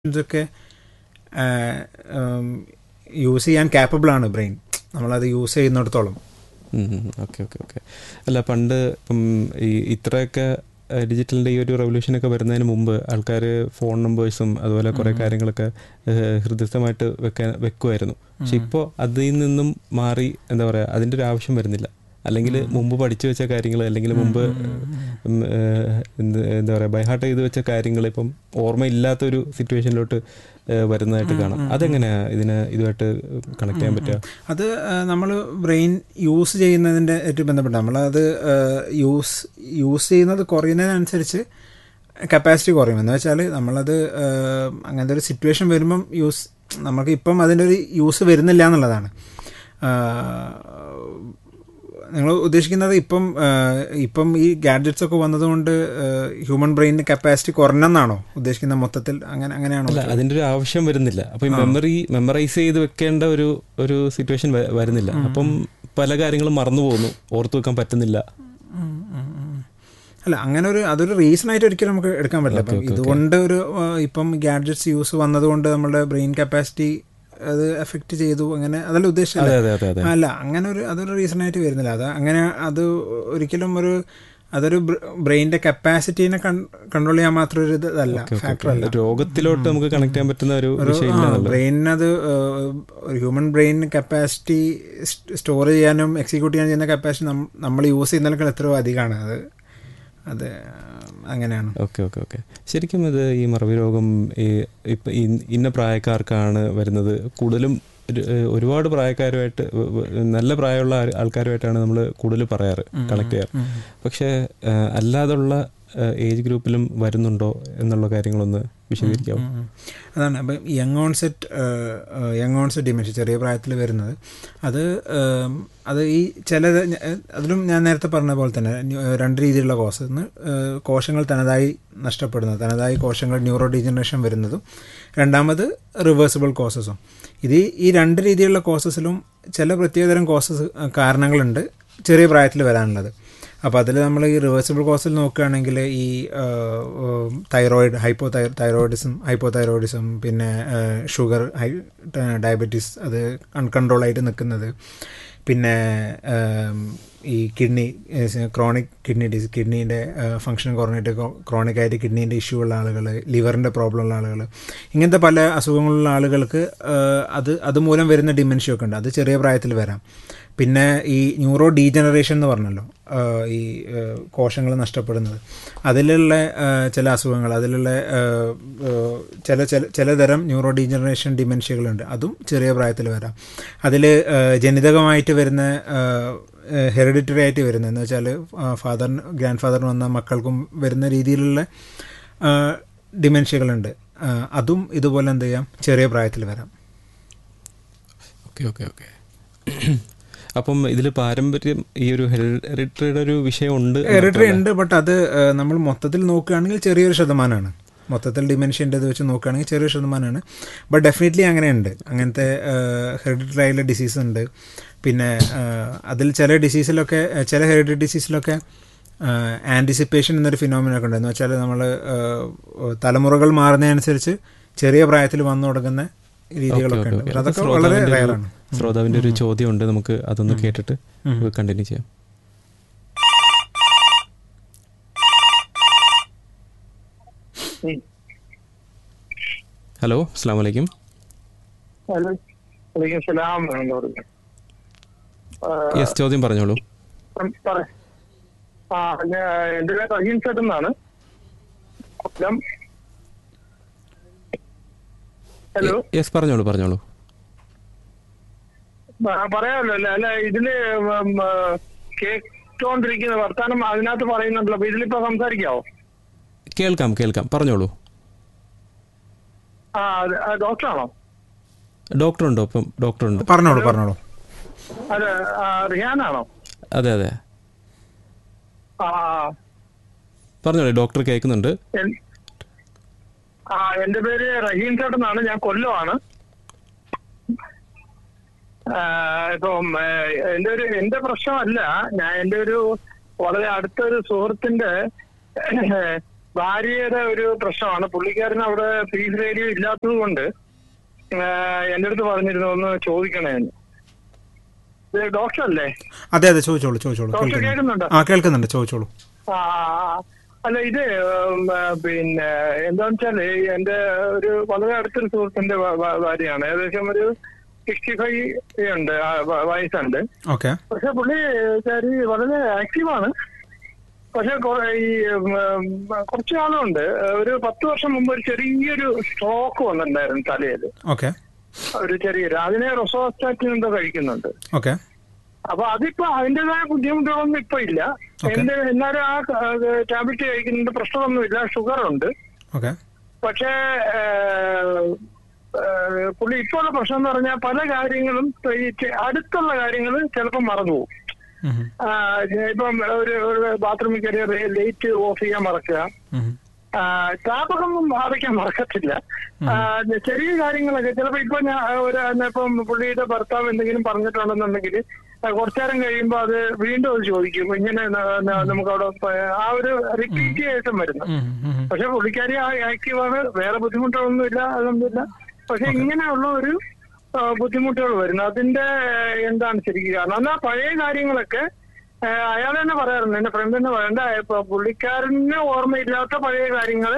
ഇതൊക്കെ യൂസ് ചെയ്യാൻ capable ആണ് ബ്രെയിൻ നമ്മളത് യൂസ് ചെയ്യുന്നിടത്തോളം ഓക്കെ ഓക്കെ ഓക്കെ അല്ല പണ്ട് ഇപ്പം ഈ ഇത്രയൊക്കെ ഡിജിറ്റലിൻ്റെ ഈ ഒരു റെവല്യൂഷനൊക്കെ വരുന്നതിന് മുമ്പ് ആൾക്കാർ ഫോൺ നമ്പേഴ്സും അതുപോലെ കുറേ കാര്യങ്ങളൊക്കെ ഏഹ്, ഹൃദയസ്ഥമായിട്ട് വെക്കാൻ വെക്കുമായിരുന്നു പക്ഷെ ഇപ്പോൾ അതിൽ നിന്നും മാറി എന്താ പറയുക അതിൻ്റെ ഒരു ആവശ്യം വരുന്നില്ല അല്ലെങ്കിൽ മുമ്പ് പഠിച്ചു വെച്ച കാര്യങ്ങൾ അല്ലെങ്കിൽ മുമ്പ് ഉം, ഏഹ്, എന്ത് എന്താ പറയുക ബൈഹാർട്ട് ചെയ്ത് വെച്ച കാര്യങ്ങൾ ഇപ്പം ഓർമ്മയില്ലാത്തൊരു സിറ്റുവേഷനിലോട്ട് ഏഹ്, വരുന്നതായിട്ട് കാണാം അതെങ്ങനെയാ ഇതിനെ ഇതുമായിട്ട് കണക്ട് ചെയ്യാൻ പറ്റുക അത് നമ്മൾ ബ്രെയിൻ യൂസ് ചെയ്യുന്നതിൻ്റെ ആയിട്ട് ബന്ധപ്പെട്ട് നമ്മളത് യൂസ് യൂസ് ചെയ്യുന്നത് കുറയുന്നതിനനുസരിച്ച് കപ്പാസിറ്റി കുറയും എന്ന് വെച്ചാൽ നമ്മളത് ആ, അങ്ങനത്തെ ഒരു സിറ്റുവേഷൻ വരുമ്പം യൂസ് നമുക്ക് ഇപ്പം അതിൻ്റെ ഒരു യൂസ് വരുന്നില്ല എന്നുള്ളതാണ് നിങ്ങൾ ഉദ്ദേശിക്കുന്നത് ഇപ്പം ആ, ഇപ്പം ഈ ഗാഡ്ജറ്റ്സ് ഒക്കെ വന്നതുകൊണ്ട് ഹ്യൂമൻ ബ്രെയിനിന് കപ്പാസിറ്റി കുറഞ്ഞെന്നാണോ ഉദ്ദേശിക്കുന്നത് മൊത്തത്തിൽ അങ്ങനെ അങ്ങനെയാണോ അല്ല അതിന്റെ ഒരു ആവശ്യം വരുന്നില്ല അപ്പൊ ഈ മെമ്മറി മെമ്മറൈസ് ചെയ്ത് വെക്കേണ്ട ഒരു ഒരു സിറ്റുവേഷൻ വരുന്നില്ല അപ്പം പല കാര്യങ്ങളും മറന്നു പോകുന്നു ഓർത്തു വെക്കാൻ പറ്റുന്നില്ല ഉം, ഉം, ഉം. അല്ല അങ്ങനെ ഒരു അതൊരു റീസൺ ആയിട്ട് ഒരിക്കലും നമുക്ക് എടുക്കാൻ പറ്റില്ല അപ്പം ഇതുകൊണ്ട് ഒരു ആ, ഇപ്പം ഗാഡ്ജറ്റ്സ് യൂസ് വന്നതുകൊണ്ട് നമ്മുടെ ബ്രെയിൻ കപ്പാസിറ്റി അത് എഫക്റ്റ് ചെയ്തു അങ്ങനെ അതല്ല ഉദ്ദേശിച്ചത് അതെ അതെ അതെ അതെ അല്ല അങ്ങനെ ഒരു അതൊരു റീസൺ ആയിട്ട് വരുന്നില്ല അത് അങ്ങനെ അത് ഒരിക്കലും ഒരു അതൊരു ബ്രെയിനിന്റെ കപ്പാസിറ്റീനെ കൺട്രോൾ ചെയ്യാൻ മാത്രം ഒരു ഇതല്ല ഫാക്ടർ അല്ല രോഗത്തിലോട്ട് നമുക്ക് കണക്ട് ചെയ്യാൻ പറ്റുന്ന ഒരു വിഷയമില്ല എന്നുള്ളത് ബ്രെയിനത് ഒരു ഹ്യൂമൻ ബ്രെയിൻ കപ്പാസിറ്റി സ്റ്റോർ ചെയ്യാനും എക്സിക്യൂട്ട് ചെയ്യാൻ ചെയ്യുന്ന കപ്പാസിറ്റി നമ്മൾ യൂസ് ചെയ്യുന്നതിനേക്കാൾ എത്രയോ അധികമാണ് അത് അത് അങ്ങനെയാണ് ഓക്കെ ഓക്കെ ഓക്കെ ശരിക്കും ഇത് ഈ മറവി രോഗം ഈ ഇപ്പം ഇന്ന പ്രായക്കാർക്കാണ് വരുന്നത് കൂടുതലും ഒരു- ഏഹ് ഒരുപാട് പ്രായക്കാരുമായിട്ട് വ- വ- നല്ല പ്രായമുള്ള ആൾ- ആൾക്കാരുമായിട്ടാണ് നമ്മൾ കൂടുതൽ പറയാറ് കണക്ട് ചെയ്യാറ് പക്ഷേ ഏഹ് അല്ലാതുള്ള ഏജ് ഗ്രൂപ്പിലും വരുന്നുണ്ടോ എന്നുള്ള കാര്യങ്ങളൊന്ന് വിശദീകരിക്കാമോ ഉം. അതാണ് അപ്പം young onset young onset dementia ചെറിയ പ്രായത്തിൽ വരുന്നത് അത് ഉം, അത് ഈ ചില അതിലും ഞാൻ നേരത്തെ പറഞ്ഞ പോലെ തന്നെ ന്യൂ- രണ്ട് രീതിയിലുള്ള കോസ് ഒന്ന് ഏഹ്, കോശങ്ങൾ തനതായി നഷ്ടപ്പെടുന്നത് തനതായി കോശങ്ങൾ ന്യൂറോ ഡീജനറേഷൻ വരുന്നതും രണ്ടാമത് റിവേഴ്സിബിൾ കോസസും ഇത് ഈ- ഈ രണ്ട് രീതിയിലുള്ള കോസസിലും ചില പ്രത്യേകതരം കോസസ് കാരണങ്ങളുണ്ട് ചെറിയ പ്രായത്തിൽ വരാനുള്ളത് അപ്പോൾ അതിൽ നമ്മൾ ഈ റിവേഴ്സിബിൾ കോസിൽ നോക്കുകയാണെങ്കിൽ ഈ thyroid hypothyroidism hypothyroidism പിന്നെ ഷുഗർ ഹൈ ഡയബറ്റീസ് അത് അൺകൺട്രോൾ ആയിട്ട് നിൽക്കുന്നത് പിന്നെ ആം, ഈ കിഡ്നി ക്രോണിക് കിഡ്നി ഡിസീസ് കിഡ്നീൻ്റെ ഫങ്ഷൻ കുറഞ്ഞിട്ട് ക്രോണിക് ആയിട്ട് കിഡ്നീൻ്റെ ഇഷ്യൂ ഉള്ള ആളുകൾ ലിവറിൻ്റെ പ്രോബ്ലം ഉള്ള ആളുകൾ ഇങ്ങനത്തെ പല അസുഖങ്ങളുള്ള ആളുകൾക്ക് ആ, അത് അതുമൂലം വരുന്ന ഡിമെൻഷ്യ ഒക്കെ ഉണ്ട് അത് ചെറിയ പ്രായത്തിൽ വരാം പിന്നെ ഈ ന്യൂറോ ഡീജനറേഷൻ എന്ന് പറഞ്ഞല്ലോ ആ, ഈ കോശങ്ങൾ നഷ്ടപ്പെടുന്നത് അതിലുള്ള ആ, ചില അസുഖങ്ങൾ അതിലുള്ള ആ, ആ, ചില ചില ചിലതരം ന്യൂറോ ഡീജനറേഷൻ ഡിമെൻഷ്യകളുണ്ട് അതും ചെറിയ പ്രായത്തിൽ വരാം അതിൽ ജനിതകമായിട്ട് വരുന്ന ഹെറിഡിറ്ററി ആയിട്ട് വരുന്ന എന്ന് വെച്ചാൽ ഫാദറിന് ഗ്രാൻഡ് ഫാദറിന് വന്ന മക്കൾക്കും വരുന്ന രീതിയിലുള്ള ഡിമെൻഷ്യകളുണ്ട് ആ, അതും ഇതുപോലെ എന്ത് ചെയ്യാം ചെറിയ പ്രായത്തിൽ വരാം ഓക്കെ ഓക്കെ ഓക്കെ അപ്പം ഇതിൽ പാരമ്പര്യം ഈ ഒരു ഹെറിറ്ററിയുടെ ഒരു വിഷയം ഉണ്ട് ഹെറിറ്ററി ഉണ്ട് ബട്ട് അത് ആ, നമ്മൾ മൊത്തത്തിൽ നോക്കുകയാണെങ്കിൽ ചെറിയൊരു ശതമാനമാണ് മൊത്തത്തിൽ ഡിമെൻഷ്യൻ്റെ ഇത് വെച്ച് നോക്കുകയാണെങ്കിൽ ചെറിയൊരു ശതമാനമാണ് ബട്ട് ഡെഫിനറ്റ്ലി അങ്ങനെയുണ്ട് അങ്ങനത്തെ ഹെറിഡിറ്ററി ആയിട്ടുള്ള ഡിസീസ് ഉണ്ട് പിന്നെ ആ, അതിൽ ചില ഡിസീസിലൊക്കെ ആ, ചില ഹെറിഡിറ്ററി ഡിസീസിലൊക്കെ ആൻറ്റിസിപ്പേഷൻ എന്നൊരു ഫിനോമിനൊക്കെ ഉണ്ട് എന്ന് വെച്ചാൽ നമ്മൾ തലമുറകൾ മാറുന്നതനുസരിച്ച് ചെറിയ പ്രായത്തിൽ വന്നു തുടങ്ങുന്ന രീതികളൊക്കെ ഉണ്ട് പക്ഷെ അതൊക്കെ വളരെ റയറാണ് ശ്രോതാവിന്റെ ഒരു ചോദ്യം ഉണ്ട് നമുക്ക് അതൊന്ന് കേട്ടിട്ട് കണ്ടിന്യൂ ചെയ്യാം ഹലോ അസ്സാം വലൈക്കും ഹലോ വലൈക്കും സലാം എന്ന് പറഞ്ഞു യെസ് ചോദ്യം പറഞ്ഞോളൂ പറ ആ ഞാൻ എൻ്റെ പേര് റഹീം ചേട്ടൻ എന്നാണ് കൊല്ലം ഹലോ യെസ് പറഞ്ഞോളൂ പറഞ്ഞോളൂ ആ, പറയാമല്ലോ അല്ല അല്ല ഇതില് ഉം, ആ, കേട്ടോണ്ടിരിക്കുന്ന വർത്താനം അതിനകത്ത് പറയുന്നുണ്ടല്ലോ അപ്പൊ ഇതിലിപ്പോ സംസാരിക്കാവോ കേൾക്കാം കേൾക്കാം പറഞ്ഞോളൂ ആ അത് ആ, ഡോക്ടറാണോ ഡോക്ടർ ഉണ്ടോ ഇപ്പം ഡോക്ടർ ഉണ്ട് പറഞ്ഞോളൂ പറഞ്ഞോളൂ അത് ആ, റിഹാനാണോ അതെ അതെ ആ പറഞ്ഞോളൂ ഡോക്ടർ കേൾക്കുന്നുണ്ട് എൻ- ആ എന്റെ പേര് റഹീം ചേട്ടൻ എന്നാണ് ഞാൻ കൊല്ലമാണ് ആ, ഇപ്പം ഏ, എന്റെ ഒരു എന്റെ പ്രശ്നമല്ല ഞാൻ എന്റെ ഒരു വളരെ അടുത്തൊരു സുഹൃത്തിന്റെ ഭാര്യയുടെ ഒരു പ്രശ്നമാണ് പുള്ളിക്കാരൻ അവിടെ പീസ് റേഡിയോ ഇല്ലാത്തത് കൊണ്ട് എന്റെ അടുത്ത് പറഞ്ഞിരുന്നു ഒന്ന് ചോദിക്കണേ എന്ന്. ഇത് ഡോക്ടർ അല്ലേ അതെ അതെ ചോദിച്ചോളൂ ചോദിച്ചോളൂ ഡോക്ടർ കേൾക്കുന്നുണ്ട് കേൾക്കുന്നുണ്ടോ ആ കേൾക്കുന്നുണ്ട് ചോദിച്ചോളൂ ആ, അല്ല ഇത് ഉം, ആ, പിന്നെ എന്താന്ന് വെച്ചാല് എന്റെ ഒരു വളരെ അടുത്തൊരു സുഹൃത്തിന്റെ ഭ- ഭ- ഭാര്യയാണ് ഏകദേശം ഒരു സിക്സ്റ്റി ഫൈവ് ഉണ്ട് ആ, വ- വയസ്സുണ്ട് ഓക്കെ പക്ഷെ പുള്ളി കാരി വളരെ ആക്റ്റീവാണ് പക്ഷെ കൊ- ഈ ഉം, ഉം, കുറച്ചു കാലമുണ്ട് ഒരു പത്ത് വർഷം മുമ്പ് ഒരു ചെറിയൊരു സ്ട്രോക്ക് വന്നിട്ടുണ്ടായിരുന്നു തലയിൽ ഓക്കെ ഒരു ചെറിയൊരു അതിനെ റൊസോസ്റ്റാറ്റിൻ എന്തോ കഴിക്കുന്നുണ്ട് ഓക്കെ അപ്പൊ അതിപ്പോ അതിന്റേതായ ബുദ്ധിമുട്ടുകളൊന്നും ഇപ്പൊ ഇല്ല Okay. എന്റെ എന്നാലും ആ ടാബ്ലറ്റ് കഴിക്കുന്നുണ്ട് പ്രശ്നമൊന്നുമില്ല ഷുഗർ ഉണ്ട് ഓക്കെ പക്ഷേ ഏഹ്, ഏഹ്, പുള്ളി ഇപ്പോൾ ഉള്ള പ്രശ്നം എന്ന് പറഞ്ഞാൽ പല കാര്യങ്ങളും ഇപ്പൊ ഈ ചെ- അടുത്തുള്ള കാര്യങ്ങൾ ചിലപ്പോൾ മറന്നു പോകും ആ, ഇപ്പം ഒരു ഒരു ബാത്റൂമിൽ കയറിയ ലൈറ്റ് ഓഫ് ചെയ്യാൻ മറക്കുക ആ, ടാപ്പൊന്നും അടയ്ക്കാൻ മറക്കത്തില്ല ആ, ചെറിയ കാര്യങ്ങളൊക്കെ ചിലപ്പോ ഇപ്പൊ ഞാൻ ഒരു ഇപ്പം പുള്ളിയുടെ ഭർത്താവ് എന്തെങ്കിലും പറഞ്ഞിട്ടുണ്ടെന്നുണ്ടെങ്കിൽ കുറച്ചേരം കഴിയുമ്പോ അത് വീണ്ടും അത് ചോദിക്കും ഇങ്ങനെ ന- ന- നമുക്ക് അവിടെ പ- ആ ഒരു റിപ്പീറ്റേഷൻ വരുന്നു പക്ഷെ പുള്ളിക്കാരി ആക്റ്റീവാണ് വേറെ ബുദ്ധിമുട്ടുകളൊന്നുമില്ല അതൊന്നുമില്ല പക്ഷെ ഇങ്ങനെയുള്ള ഒരു ആ, ബുദ്ധിമുട്ടുകൾ വരുന്നു അതിന്റെ എന്താണ് ശരിക്കും കാരണം എന്നാൽ പഴയ കാര്യങ്ങളൊക്കെ അയാൾ തന്നെ പറയാറുണ്ട് എന്റെ ഫ്രണ്ട് തന്നെ പറയണ്ട ഇപ്പൊ പുള്ളിക്കാരന് ഓർമ്മയില്ലാത്ത പഴയ കാര്യങ്ങൾ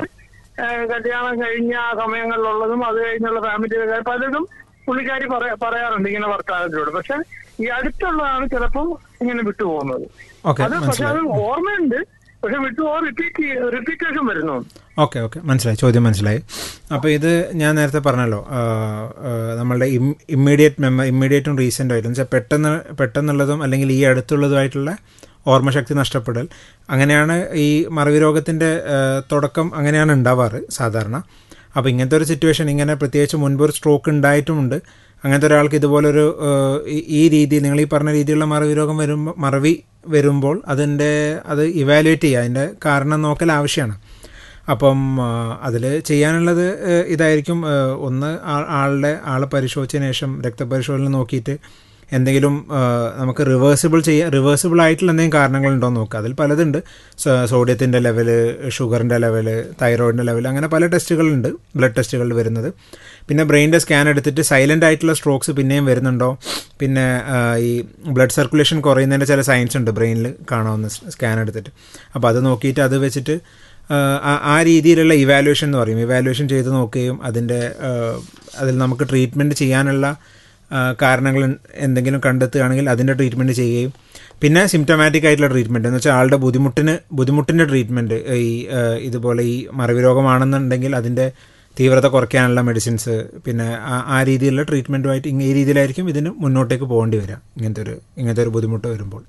കല്യാണം കഴിഞ്ഞ ആ സമയങ്ങളിലുള്ളതും അത് കഴിഞ്ഞുള്ള ഫാമിലി പലതും പുള്ളിക്കാരി പറയാ- പറയാറുണ്ട് ഇങ്ങനെ ഭർത്താവിനോട് പക്ഷെ ഈ അടുത്തുള്ളതാണ് ചിലപ്പോൾ ഇങ്ങനെ വിട്ടുപോകുന്നത് ഓക്കെ അത് പക്ഷെ അത് മനസ്സിലായി ഓർമ്മയുണ്ട് പക്ഷെ വിട്ടുപോ റിപ്പീറ്റ് റിപ്പീറ്റേഷൻ വരുന്നു ഓക്കെ ഓക്കെ മനസ്സിലായി ചോദ്യം മനസ്സിലായി അപ്പോൾ ഇത് ഞാൻ നേരത്തെ പറഞ്ഞല്ലോ ആ, ആ, നമ്മളുടെ ഇമ്മീഡിയറ്റ് മെമ്മ ഇമ്മീഡിയറ്റും റീസെൻ്റ് ആയിട്ടും വെച്ചാൽ പെട്ടെന്ന് പെട്ടെന്നുള്ളതും അല്ലെങ്കിൽ ഈ അടുത്തുള്ളതുമായിട്ടുള്ള ഓർമ്മശക്തി നഷ്ടപ്പെടൽ അങ്ങനെയാണ് ഈ മറവി രോഗത്തിൻ്റെ തുടക്കം അങ്ങനെയാണ് ഉണ്ടാവാറ് സാധാരണ അപ്പോൾ ഇങ്ങനത്തെ ഒരു സിറ്റുവേഷൻ ഇങ്ങനെ പ്രത്യേകിച്ച് മുൻപ് ഒരു സ്ട്രോക്ക് ഉണ്ടായിട്ടുമുണ്ട് അങ്ങനത്തെ ഒരാൾക്ക് ഇതുപോലൊരു ഏഹ്, ഈ- ഈ രീതിയിൽ നിങ്ങൾ ഈ പറഞ്ഞ രീതിയിലുള്ള മറവി രോഗം വരുമ്പോൾ മറവി വരുമ്പോൾ അതിൻ്റെ അത് ഇവാലുവേറ്റ് ചെയ്യുക അതിൻ്റെ കാരണം നോക്കൽ ആവശ്യമാണ് അപ്പം അതിൽ ചെയ്യാനുള്ളത് ഏഹ്, ഇതായിരിക്കും ഏഹ്, ഒന്ന് ആ- ആളുടെ ആളെ പരിശോധിച്ചതിന് ശേഷം രക്തപരിശോധന നോക്കിയിട്ട് എന്തെങ്കിലും ഏഹ്, നമുക്ക് റിവേഴ്സിബിൾ ചെയ്യാൻ റിവേഴ്സിബിൾ ആയിട്ടുള്ള എന്തെങ്കിലും കാരണങ്ങളുണ്ടോ എന്ന് നോക്കുക അതിൽ പലതുണ്ട് സോ- സോഡിയത്തിൻ്റെ ലെവല് ഷുഗറിൻ്റെ ലെവല് തൈറോയിഡിൻ്റെ ലെവൽ അങ്ങനെ പല ടെസ്റ്റുകളുണ്ട് ബ്ലഡ് ടെസ്റ്റുകളിൽ വരുന്നത് പിന്നെ ബ്രെയിനിൻ്റെ സ്കാൻ എടുത്തിട്ട് സൈലൻ്റ് ആയിട്ടുള്ള സ്ട്രോക്സ് പിന്നെയും വരുന്നുണ്ടോ പിന്നെ ആ, ഈ ബ്ലഡ് സർക്കുലേഷൻ കുറയുന്നതിൻ്റെ ചില സയൻസ് ഉണ്ട് ബ്രെയിനിൽ കാണാവുന്ന സ്കാൻ എടുത്തിട്ട് അപ്പോൾ അത് നോക്കിയിട്ട് അത് വെച്ചിട്ട് ആ, ആ- ആ രീതിയിലുള്ള ഇവാലുവേഷൻ എന്ന് പറയും ഇവാലുവേഷൻ ചെയ്ത് നോക്കുകയും അതിൻ്റെ ആ, അതിൽ നമുക്ക് ട്രീറ്റ്മെൻറ്റ് ചെയ്യാനുള്ള ആ, കാരണങ്ങൾ എന്തെങ്കിലും കണ്ടെത്തുകയാണെങ്കിൽ അതിൻ്റെ ട്രീറ്റ്മെൻറ്റ് ചെയ്യുകയും പിന്നെ സിംറ്റമാറ്റിക് ആയിട്ടുള്ള ട്രീറ്റ്മെൻറ്റ് എന്ന് വെച്ചാൽ ആളുടെ ബുദ്ധിമുട്ടിന് ബുദ്ധിമുട്ടിൻ്റെ ട്രീറ്റ്മെൻറ്റ് ഈ ആ, ഇതുപോലെ ഈ മറവി രോഗമാണെന്നുണ്ടെങ്കിൽ അതിൻ്റെ തീവ്രത കുറയ്ക്കാനുള്ള മെഡിസിൻസ് പിന്നെ ആ- ആ രീതിയിലുള്ള ട്രീറ്റ്മെൻറ്റുമായിട്ട് ഈ രീതിയിലായിരിക്കും ഇതിന് മുന്നോട്ടേക്ക് പോകേണ്ടി വരിക ഇങ്ങനത്തെ ഒരു ഇങ്ങനത്തെ ഒരു ബുദ്ധിമുട്ട് വരുമ്പോൾ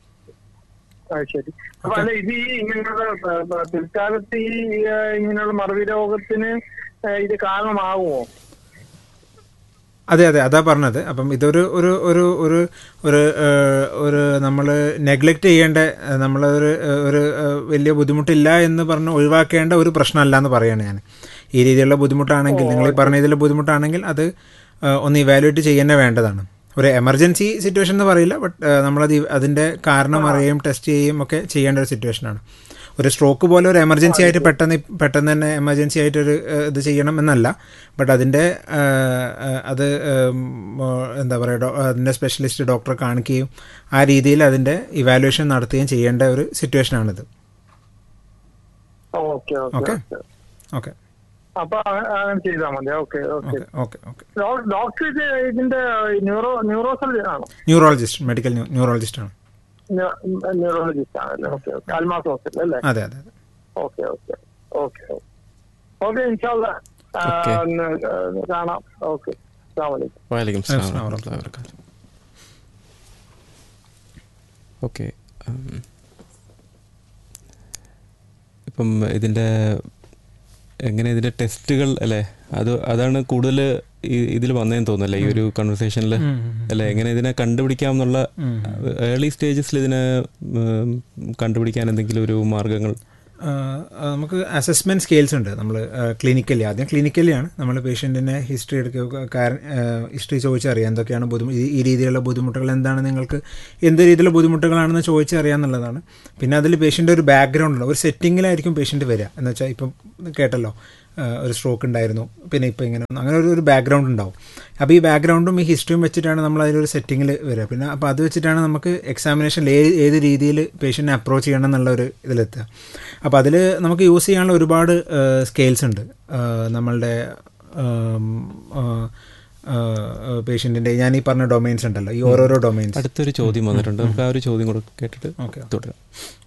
ആ, ശരി അപ്പൊ അല്ല ഇത് ഈ ഇങ്ങനെയുള്ള പ- പ- പിൽക്കാലത്ത് ഈ ആ, ഇങ്ങനെയുള്ള മറവി രോഗത്തിന് ആ, ഇത് കാരണമാകുമോ അതെ അതെ അതാ പറഞ്ഞത് അപ്പം ഇതൊരു ഒരു ഒരു ഒരു ഒരു ഏഹ്, ഒരു നമ്മൾ നെഗ്ലക്റ്റ് ചെയ്യേണ്ട ഏഹ്, നമ്മളൊരു ഏഹ്, ഒരു ഏഹ്, വലിയ ബുദ്ധിമുട്ടില്ല എന്ന് പറഞ്ഞ് ഒഴിവാക്കേണ്ട ഒരു പ്രശ്നമല്ല എന്ന് പറയാണ് ഞാൻ ഈ രീതിയിലുള്ള ബുദ്ധിമുട്ടാണെങ്കിൽ നിങ്ങൾ ഈ പറഞ്ഞ ഇതിലുള്ള ബുദ്ധിമുട്ടാണെങ്കിൽ അത് ഏഹ്, ഒന്ന് ഇവാലുവേറ്റ് ചെയ്യുന്നേ വേണ്ടതാണ് ഒരു എമർജൻസി സിറ്റുവേഷൻ എന്ന് പറയില്ല ബട്ട് നമ്മളത് ഇ- അതിൻ്റെ കാരണം അറിയുകയും ടെസ്റ്റ് ചെയ്യുകയും ഒക്കെ ചെയ്യേണ്ട ഒരു സിറ്റുവേഷനാണ് ഒരു സ്ട്രോക്ക് പോലെ ഒരു എമർജൻസി ആയിട്ട് പെട്ടെന്ന് ഇ- പെട്ടെന്ന് തന്നെ എമർജൻസി ആയിട്ട് ഒരു ഏഹ്, ഇത് ചെയ്യണം എന്നല്ല ബട്ട് അതിൻ്റെ ഏഹ്, ഏഹ്, അത് ഏഹ്, മോ- എന്താ പറയുക അതിൻ്റെ സ്പെഷ്യലിസ്റ്റ് ഡോക്ടറെ കാണിക്കുകയും ആ രീതിയിൽ അതിൻ്റെ ഇവാലുവേഷൻ നടത്തുകയും ചെയ്യേണ്ട ഒരു സിറ്റുവേഷനാണിത് okay okay okay. Okay okay അപ്പൊ ആ- അങ്ങനെ ചെയ്താൽ മതി okay okay okay okay okay doctor ഇത് ഇതിന്റെ ന്യൂറോ ന്യൂറോ സർജൻ ആണോ ന്യൂറോളജിസ്റ്റ് മെഡിക്കൽ ന്യൂറോളജിസ്റ്റ് ആണ് ന്യൂറോളജിസ്റ്റ് ആണല്ലേ ഓക്കെ ഓക്കെ അൽമാസ് ഹോസ്പിറ്റൽ അല്ലേ അതെ അതെ അതെ ഓക്കെ ഓക്കെ ഓക്കെ ഓക്കെ ഇൻഷാല്ല Okay. കാണാം ഓക്കെ അസ്സാം വലൈക്കും വലൈക്കും സ്ലാം അസ്സലാമു വറഹ്മത്തുള്ളാഹി വബറകാതുഹു ഓക്കെ ഇപ്പം ഇതിൻ്റെ എങ്ങനെ ഇതിൻ്റെ ടെസ്റ്റുകൾ അല്ലേ അത് അതാണ് കൂടുതൽ ഇതിൽ വന്നതെന്ന് തോന്നുന്നല്ലേ ഈ ഒരു കൺവെർസേഷനിൽ അല്ലേ എങ്ങനെ ഇതിനെ കണ്ടുപിടിക്കാം എന്നുള്ള ഏർലി സ്റ്റേജസിൽ ഇതിനെ ഉം, കണ്ടുപിടിക്കാൻ എന്തെങ്കിലും ഒരു മാർഗങ്ങൾ ആ, ആ, നമുക്ക് അസസ്മെൻറ്റ് സ്കെയിൽസ് ഉണ്ട് നമ്മൾ ക്ലിനിക്കലി ആദ്യം ക്ലിനിക്കലിയാണ് നമ്മൾ പേഷ്യൻറ്റിനെ ഹിസ്റ്ററി എടുക്കുക കാരണം ഹിസ്റ്ററി ചോദിച്ചറിയാം എന്തൊക്കെയാണ് ബുദ്ധിമുട്ട് ഈ രീതിയിലുള്ള ബുദ്ധിമുട്ടുകൾ എന്താണ് നിങ്ങൾക്ക് എന്ത് രീതിയിലുള്ള ബുദ്ധിമുട്ടുകളാണെന്ന് ചോദിച്ചറിയാമെന്നുള്ളതാണ് പിന്നെ അതിൽ പേഷ്യൻ്റെ ഒരു ബാക്ക്ഗ്രൗണ്ട് ഉണ്ട് ഒരു സെറ്റിങ്ങിലായിരിക്കും പേഷ്യൻ്റ് വരിക എന്ന് വെച്ചാൽ ഇപ്പം കേട്ടല്ലോ ആ, ഒരു സ്ട്രോക്ക് ഉണ്ടായിരുന്നു പിന്നെ ഇപ്പോൾ ഇങ്ങനെ വന്നു. അങ്ങനെ ഒരു ഒരു ബാക്ക്ഗ്രൗണ്ട് ഉണ്ടാവും അപ്പോൾ ഈ ബാക്ക്ഗ്രൗണ്ടും ഈ ഹിസ്റ്ററിയും വെച്ചിട്ടാണ് നമ്മൾ അതിലൊരു സെറ്റിങ്ങിൽ വരിക പിന്നെ അപ്പോൾ അത് വെച്ചിട്ടാണ് നമുക്ക് എക്സാമിനേഷനിൽ ഏത് ഏത് രീതിയിൽ പേഷ്യൻറ്റിനെ അപ്രോച്ച് ചെയ്യണം എന്നുള്ള ഒരു ഇതിലെത്തുക അപ്പോൾ അതിൽ നമുക്ക് യൂസ് ചെയ്യാനുള്ള ഒരുപാട് സ്കെയിൽസ് ഉണ്ട് ആ, നമ്മളുടെ പേഷ്യൻറ്റിൻ്റെ ഞാൻ ഈ പറഞ്ഞ ഡൊമൈൻസ് ഉണ്ടല്ലോ ഈ ഓരോരോ ഡൊമൈൻസ് അടുത്തൊരു ചോദ്യം വന്നിട്ടുണ്ട് നമുക്ക് ആ ഒരു ചോദ്യം കൂടെ കേട്ടിട്ട് ഓക്കെ തുടരാം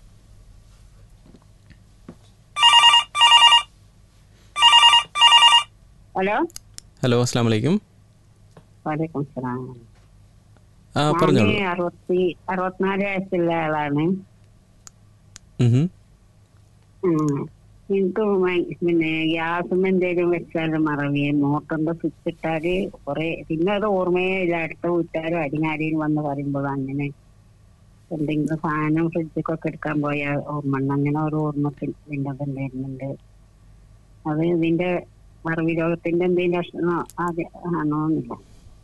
ഹലോ ഹലോ അസ്സാം വലൈക്കും വലൈക്കും സലാം ആ പറഞ്ഞോളൂ ഞാന് അറുപത്തി അറുപത്തിനാല് വയസ്സുള്ള ആളാണ് ഉം. ഉം. എനിക്ക് ഭയ- പിന്നെ ഗ്യാസും എന്തേലും വെച്ചാൽ മറവിയെ മോട്ടറിന്റെ സ്വിച്ച് ഇട്ടാല് കുറെ പിന്നെ അത് ഓർമ്മയെ ഇല്ല അടുത്ത വീട്ടുകാരും അടിങ്ങാരിയും വന്ന് പറയുമ്പോൾ അങ്ങനെ എന്തെങ്കിലും സാധനം ഫ്രിഡ്ജൊക്കെ എടുക്കാൻ പോയ ഓർമ്മ ഉണ്ട് അങ്ങനെ ഒരു ഓർമ്മത്തിൽ പിന്നെ ഉണ്ടായിരുന്നുണ്ട് അത് ഇതിന്റെ മറവി രോഗത്തിന്റെ എന്തെങ്കിലും ലക്ഷണമോ ആദ്യം ആണോ എന്നില്ല